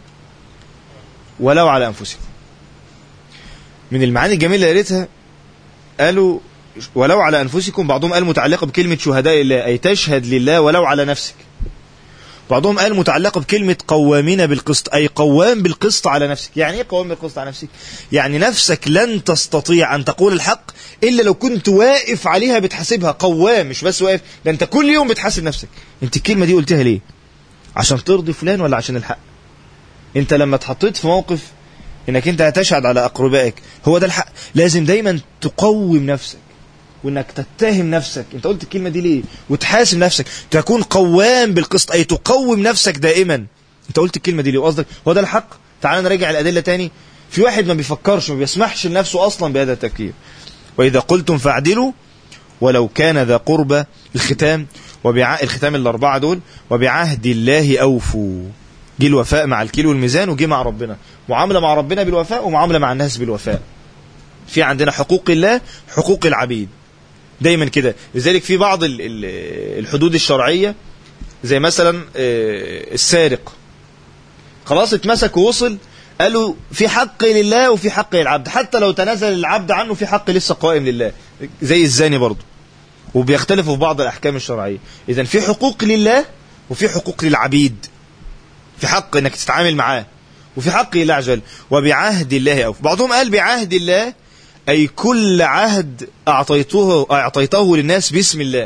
ولو على انفسكم من المعاني الجميله اللي قريتها قالوا ولو على انفسكم بعضهم قال متعلقه بكلمه شهداء الله اي تشهد لله ولو على نفسك بعضهم قال متعلقه بكلمه قوامين بالقسط اي قوام بالقسط على نفسك يعني ايه قوام بالقسط على نفسك يعني نفسك لن تستطيع ان تقول الحق الا لو كنت واقف عليها بتحاسبها قوام مش بس واقف ده انت كل يوم بتحاسب نفسك انت الكلمه دي قلتها ليه عشان ترضي فلان ولا عشان الحق انت لما اتحطيت في موقف انك انت هتشهد على اقربائك هو ده الحق لازم دايما تقوم نفسك وانك تتهم نفسك انت قلت الكلمه دي ليه وتحاسب نفسك تكون قوام بالقسط اي تقوم نفسك دائما انت قلت الكلمه دي ليه وقصدك هو ده الحق تعال نراجع الادله تاني في واحد ما بيفكرش ما بيسمحش لنفسه اصلا بهذا التفكير واذا قلتم فاعدلوا ولو كان ذا قربى الختام وبع... الختام الاربعه دول وبعهد الله اوفوا جه الوفاء مع الكيلو والميزان وجه مع ربنا معامله مع ربنا بالوفاء ومعامله مع الناس بالوفاء في عندنا حقوق الله حقوق العبيد دايما كده لذلك في بعض ال- ال- الحدود الشرعيه زي مثلا آه، السارق خلاص اتمسك ووصل قالوا في حق لله وفي حق للعبد حتى لو تنازل العبد عنه في حق لسه قائم لله زي الزاني برضه وبيختلفوا في بعض الاحكام الشرعيه اذا في حقوق لله وفي حقوق للعبيد في حق انك تتعامل معاه وفي حق لله عز وجل وبعهد الله اوف بعضهم قال بعهد الله اي كل عهد اعطيته اعطيته للناس باسم الله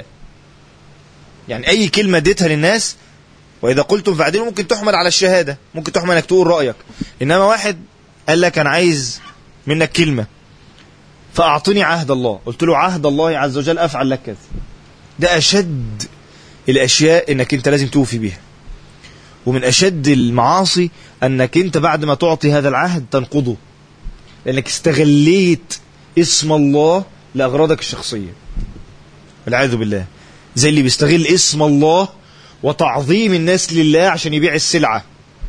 يعني اي كلمه اديتها للناس واذا قلتم فاعدلوا ممكن تحمل على الشهاده ممكن تحمل انك تقول رايك انما واحد قال لك انا عايز منك كلمه فاعطني عهد الله قلت له عهد الله عز وجل افعل لك كذا ده اشد الاشياء انك انت لازم توفي بيها ومن اشد المعاصي انك انت بعد ما تعطي هذا العهد تنقضه لانك استغليت اسم الله لاغراضك الشخصيه والعياذ بالله زي اللي بيستغل اسم الله وتعظيم الناس لله عشان يبيع السلعه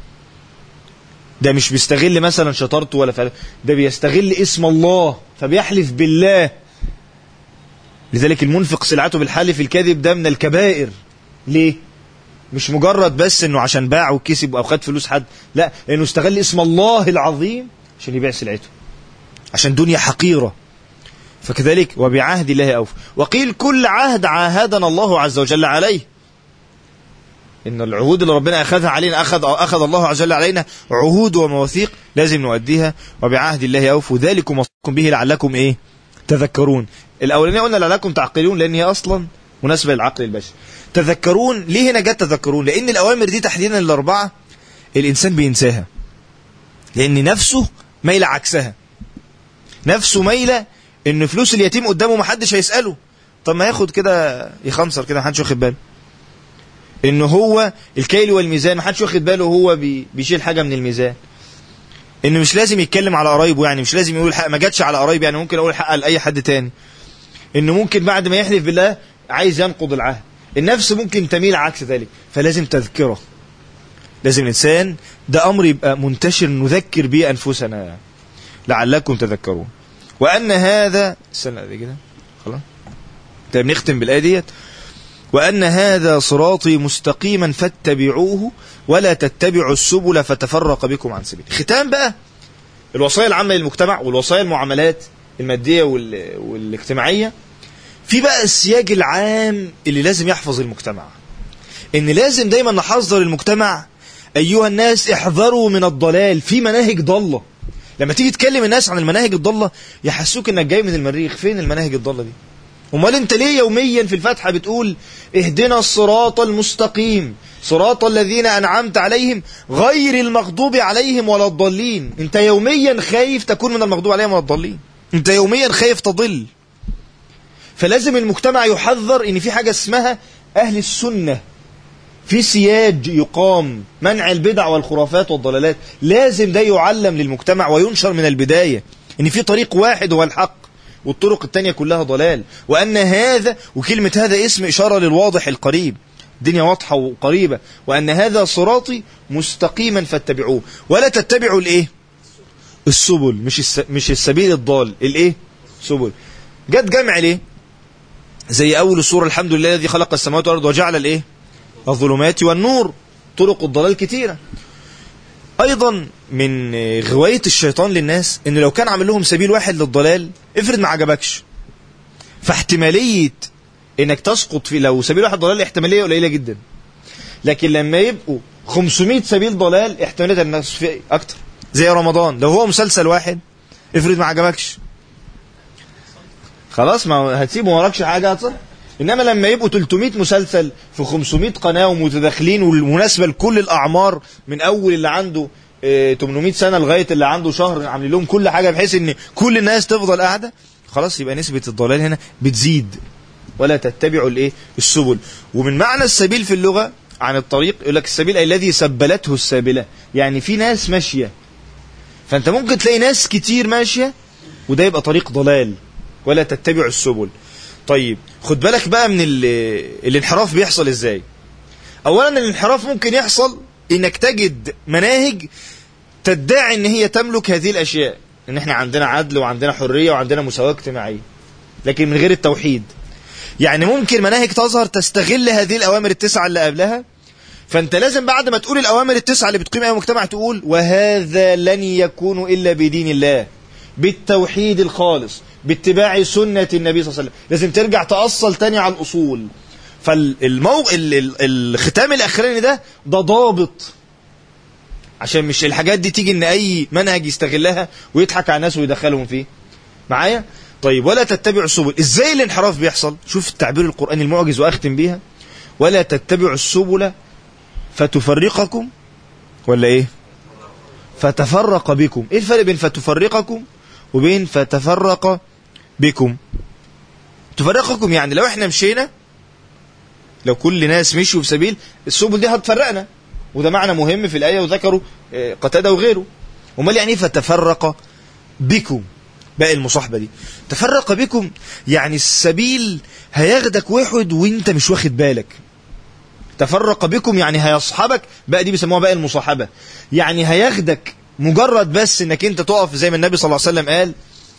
ده مش بيستغل مثلا شطارته ولا فعل ده بيستغل اسم الله فبيحلف بالله لذلك المنفق سلعته بالحلف الكاذب ده من الكبائر ليه مش مجرد بس انه عشان باع وكسب او خد فلوس حد لا لانه استغل اسم الله العظيم عشان يبيع سلعته عشان دنيا حقيره فكذلك وبعهد الله اوف وقيل كل عهد عاهدنا الله عز وجل عليه ان العهود اللي ربنا اخذها علينا اخذ اخذ الله عز وجل علينا عهود ومواثيق لازم نؤديها وبعهد الله اوفوا ذلكم وصيكم به لعلكم ايه تذكرون الاولانيه قلنا لعلكم تعقلون لان هي اصلا مناسبه للعقل البشري تذكرون ليه هنا جت تذكرون لان الاوامر دي تحديدا الاربعه الانسان بينساها لان نفسه مايله عكسها نفسه مايله ان فلوس اليتيم قدامه ما حدش هيساله طب ما ياخد كده يخنصر كده ما حدش واخد باله ان هو الكيل والميزان ما حدش واخد باله هو بي بيشيل حاجه من الميزان انه مش لازم يتكلم على قرايبه يعني مش لازم يقول الحق ما جاتش على قرايبي يعني ممكن اقول الحق لاي حد تاني انه ممكن بعد ما يحلف بالله عايز ينقض العهد النفس ممكن تميل عكس ذلك فلازم تذكره لازم الانسان ده امر يبقى منتشر نذكر به انفسنا لعلكم تذكرون وأن هذا استنى دي كده خلاص طيب نختم بالآية ديت وأن هذا صراطي مستقيما فاتبعوه ولا تتبعوا السبل فتفرق بكم عن سبيله ختام بقى الوصايا العامة للمجتمع والوصايا المعاملات المادية وال... والاجتماعية في بقى السياج العام اللي لازم يحفظ المجتمع ان لازم دايما نحذر المجتمع ايها الناس احذروا من الضلال في مناهج ضالة لما تيجي تكلم الناس عن المناهج الضالة يحسوك انك جاي من المريخ فين المناهج الضالة دي امال انت ليه يوميا في الفاتحة بتقول اهدنا الصراط المستقيم صراط الذين انعمت عليهم غير المغضوب عليهم ولا الضالين انت يوميا خايف تكون من المغضوب عليهم ولا الضالين انت يوميا خايف تضل فلازم المجتمع يحذر ان في حاجة اسمها اهل السنة في سياج يقام منع البدع والخرافات والضلالات لازم ده يعلم للمجتمع وينشر من البداية ان في طريق واحد هو الحق والطرق التانية كلها ضلال وأن هذا وكلمة هذا اسم إشارة للواضح القريب الدنيا واضحة وقريبة وأن هذا صراطي مستقيما فاتبعوه ولا تتبعوا الإيه السبل مش الس... مش السبيل الضال الإيه سبل جت جمع ليه زي أول السورة الحمد لله الذي خلق السماوات والأرض وجعل الإيه الظلمات والنور طرق الضلال كتيرة ايضا من غواية الشيطان للناس ان لو كان عامل لهم سبيل واحد للضلال افرض ما عجبكش فاحتمالية انك تسقط في لو سبيل واحد ضلال احتمالية قليلة جدا لكن لما يبقوا 500 سبيل ضلال احتمالية الناس في اكتر زي رمضان لو هو مسلسل واحد افرض ما عجبكش خلاص ما هتسيبه ما وراكش حاجة هتصل انما لما يبقوا 300 مسلسل في 500 قناه ومتداخلين والمناسبه لكل الاعمار من اول اللي عنده اه 800 سنه لغايه اللي عنده شهر عاملين لهم كل حاجه بحيث ان كل الناس تفضل قاعده خلاص يبقى نسبه الضلال هنا بتزيد ولا تتبعوا الايه السبل ومن معنى السبيل في اللغه عن الطريق يقول لك السبيل أي الذي سبلته السابله يعني في ناس ماشيه فانت ممكن تلاقي ناس كتير ماشيه وده يبقى طريق ضلال ولا تتبعوا السبل طيب خد بالك بقى من الانحراف بيحصل ازاي اولا الانحراف ممكن يحصل انك تجد مناهج تدعي ان هي تملك هذه الاشياء ان احنا عندنا عدل وعندنا حرية وعندنا مساواة اجتماعية لكن من غير التوحيد يعني ممكن مناهج تظهر تستغل هذه الاوامر التسعة اللي قبلها فانت لازم بعد ما تقول الاوامر التسعة اللي بتقيم اي مجتمع تقول وهذا لن يكون الا بدين الله بالتوحيد الخالص باتباع سنة النبي صلى الله عليه وسلم لازم ترجع تأصل تاني على الأصول فالمو... ال... ال... الختام الأخراني ده ده ضابط عشان مش الحاجات دي تيجي ان اي منهج يستغلها ويضحك على الناس ويدخلهم فيه معايا طيب ولا تتبعوا السبل ازاي الانحراف بيحصل شوف التعبير القرآني المعجز واختم بيها ولا تتبعوا السبل فتفرقكم ولا ايه فتفرق بكم ايه الفرق بين فتفرقكم وبين فتفرق بكم تفرقكم يعني لو احنا مشينا لو كل ناس مشوا في سبيل السبل دي هتفرقنا وده معنى مهم في الآية وذكروا قتادة وغيره امال يعني ايه فتفرق بكم باقي المصاحبة دي تفرق بكم يعني السبيل هياخدك واحد وانت مش واخد بالك تفرق بكم يعني هيصحبك بقى دي بيسموها باقي المصاحبة يعني هياخدك مجرد بس انك انت تقف زي ما النبي صلى الله عليه وسلم قال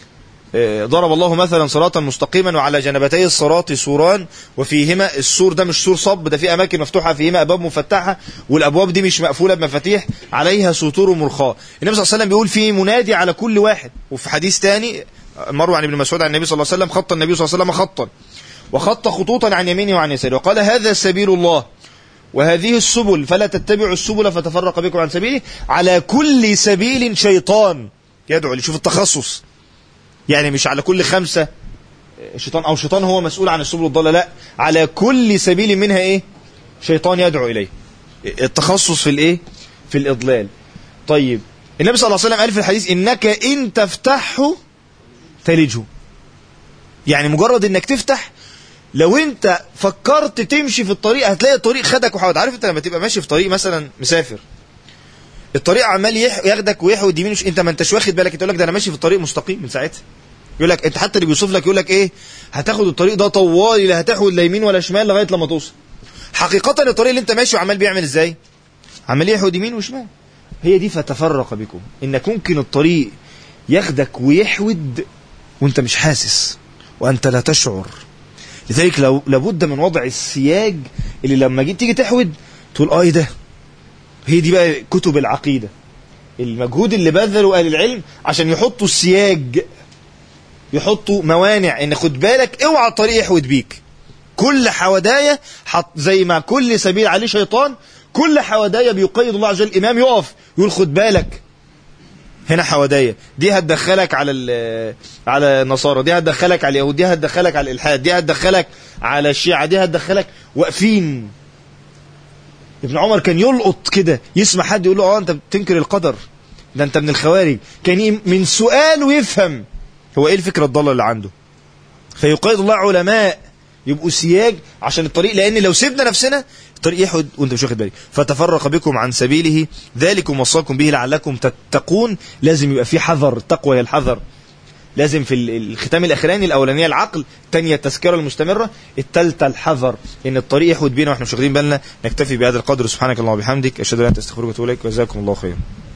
ضرب الله مثلا صراطا مستقيما وعلى جنبتي الصراط سوران وفيهما السور ده مش سور صب ده في اماكن مفتوحه فيهما ابواب مفتحه والابواب دي مش مقفوله بمفاتيح عليها سطور مرخاه النبي صلى الله عليه وسلم بيقول في منادي على كل واحد وفي حديث تاني مروي عن ابن مسعود عن النبي صلى الله عليه وسلم خط النبي صلى الله عليه وسلم خطا وخط خطوطا عن يمينه وعن يساره وقال هذا سبيل الله وهذه السبل فلا تتبعوا السبل فتفرق بكم عن سبيله على كل سبيل شيطان يدعو لشوف التخصص يعني مش على كل خمسة شيطان أو شيطان هو مسؤول عن السبل الضالة لا على كل سبيل منها إيه شيطان يدعو إليه التخصص في الإيه في الإضلال طيب النبي صلى الله عليه وسلم قال في الحديث إنك إن تفتحه تلجه يعني مجرد إنك تفتح لو انت فكرت تمشي في الطريق هتلاقي الطريق خدك وحاول عارف انت لما تبقى ماشي في طريق مثلا مسافر الطريق عمال ياخدك ويحود يمين وش... انت ما انتش واخد بالك انت يقول لك ده انا ماشي في الطريق مستقيم من ساعتها يقول لك انت حتى اللي بيوصف لك يقول لك ايه هتاخد الطريق ده طوالي لا هتحود لا يمين ولا شمال لغايه لما توصل حقيقه الطريق اللي انت ماشي وعمال بيعمل ازاي عمال يحود يمين وشمال هي دي فتفرق بكم انك ممكن الطريق ياخدك ويحود وانت مش حاسس وانت لا تشعر لذلك لو لابد من وضع السياج اللي لما جيت تيجي تحود تقول اه ايه ده هي دي بقى كتب العقيده المجهود اللي بذله اهل العلم عشان يحطوا السياج يحطوا موانع ان خد بالك اوعى الطريق يحود بيك كل حودايا حط زي ما كل سبيل عليه شيطان كل حودايا بيقيد الله عز وجل الامام يقف يقول خد بالك هنا حودايا دي هتدخلك على ال- على النصارى دي هتدخلك على اليهود دي هتدخلك على الالحاد دي هتدخلك على الشيعة دي هتدخلك واقفين ابن عمر كان يلقط كده يسمع حد يقول له اه انت بتنكر القدر ده انت من الخوارج كان ي- من سؤاله يفهم هو ايه الفكره الضاله اللي عنده فيقيد الله علماء يبقوا سياج عشان الطريق لان لو سيبنا نفسنا الطريق يحود وانت مش واخد بالك فتفرق بكم عن سبيله ذلكم وصاكم به لعلكم تتقون لازم يبقى في حذر التقوى هي الحذر لازم في ال- الختام الاخراني الاولانيه العقل الثانيه التذكره المستمره الثالثه الحذر ان الطريق يحود بينا واحنا مش واخدين بالنا نكتفي بهذا القدر سبحانك اللهم وبحمدك اشهد ان لا اله الا انت استغفرك واتوب اليك وجزاكم الله خيرا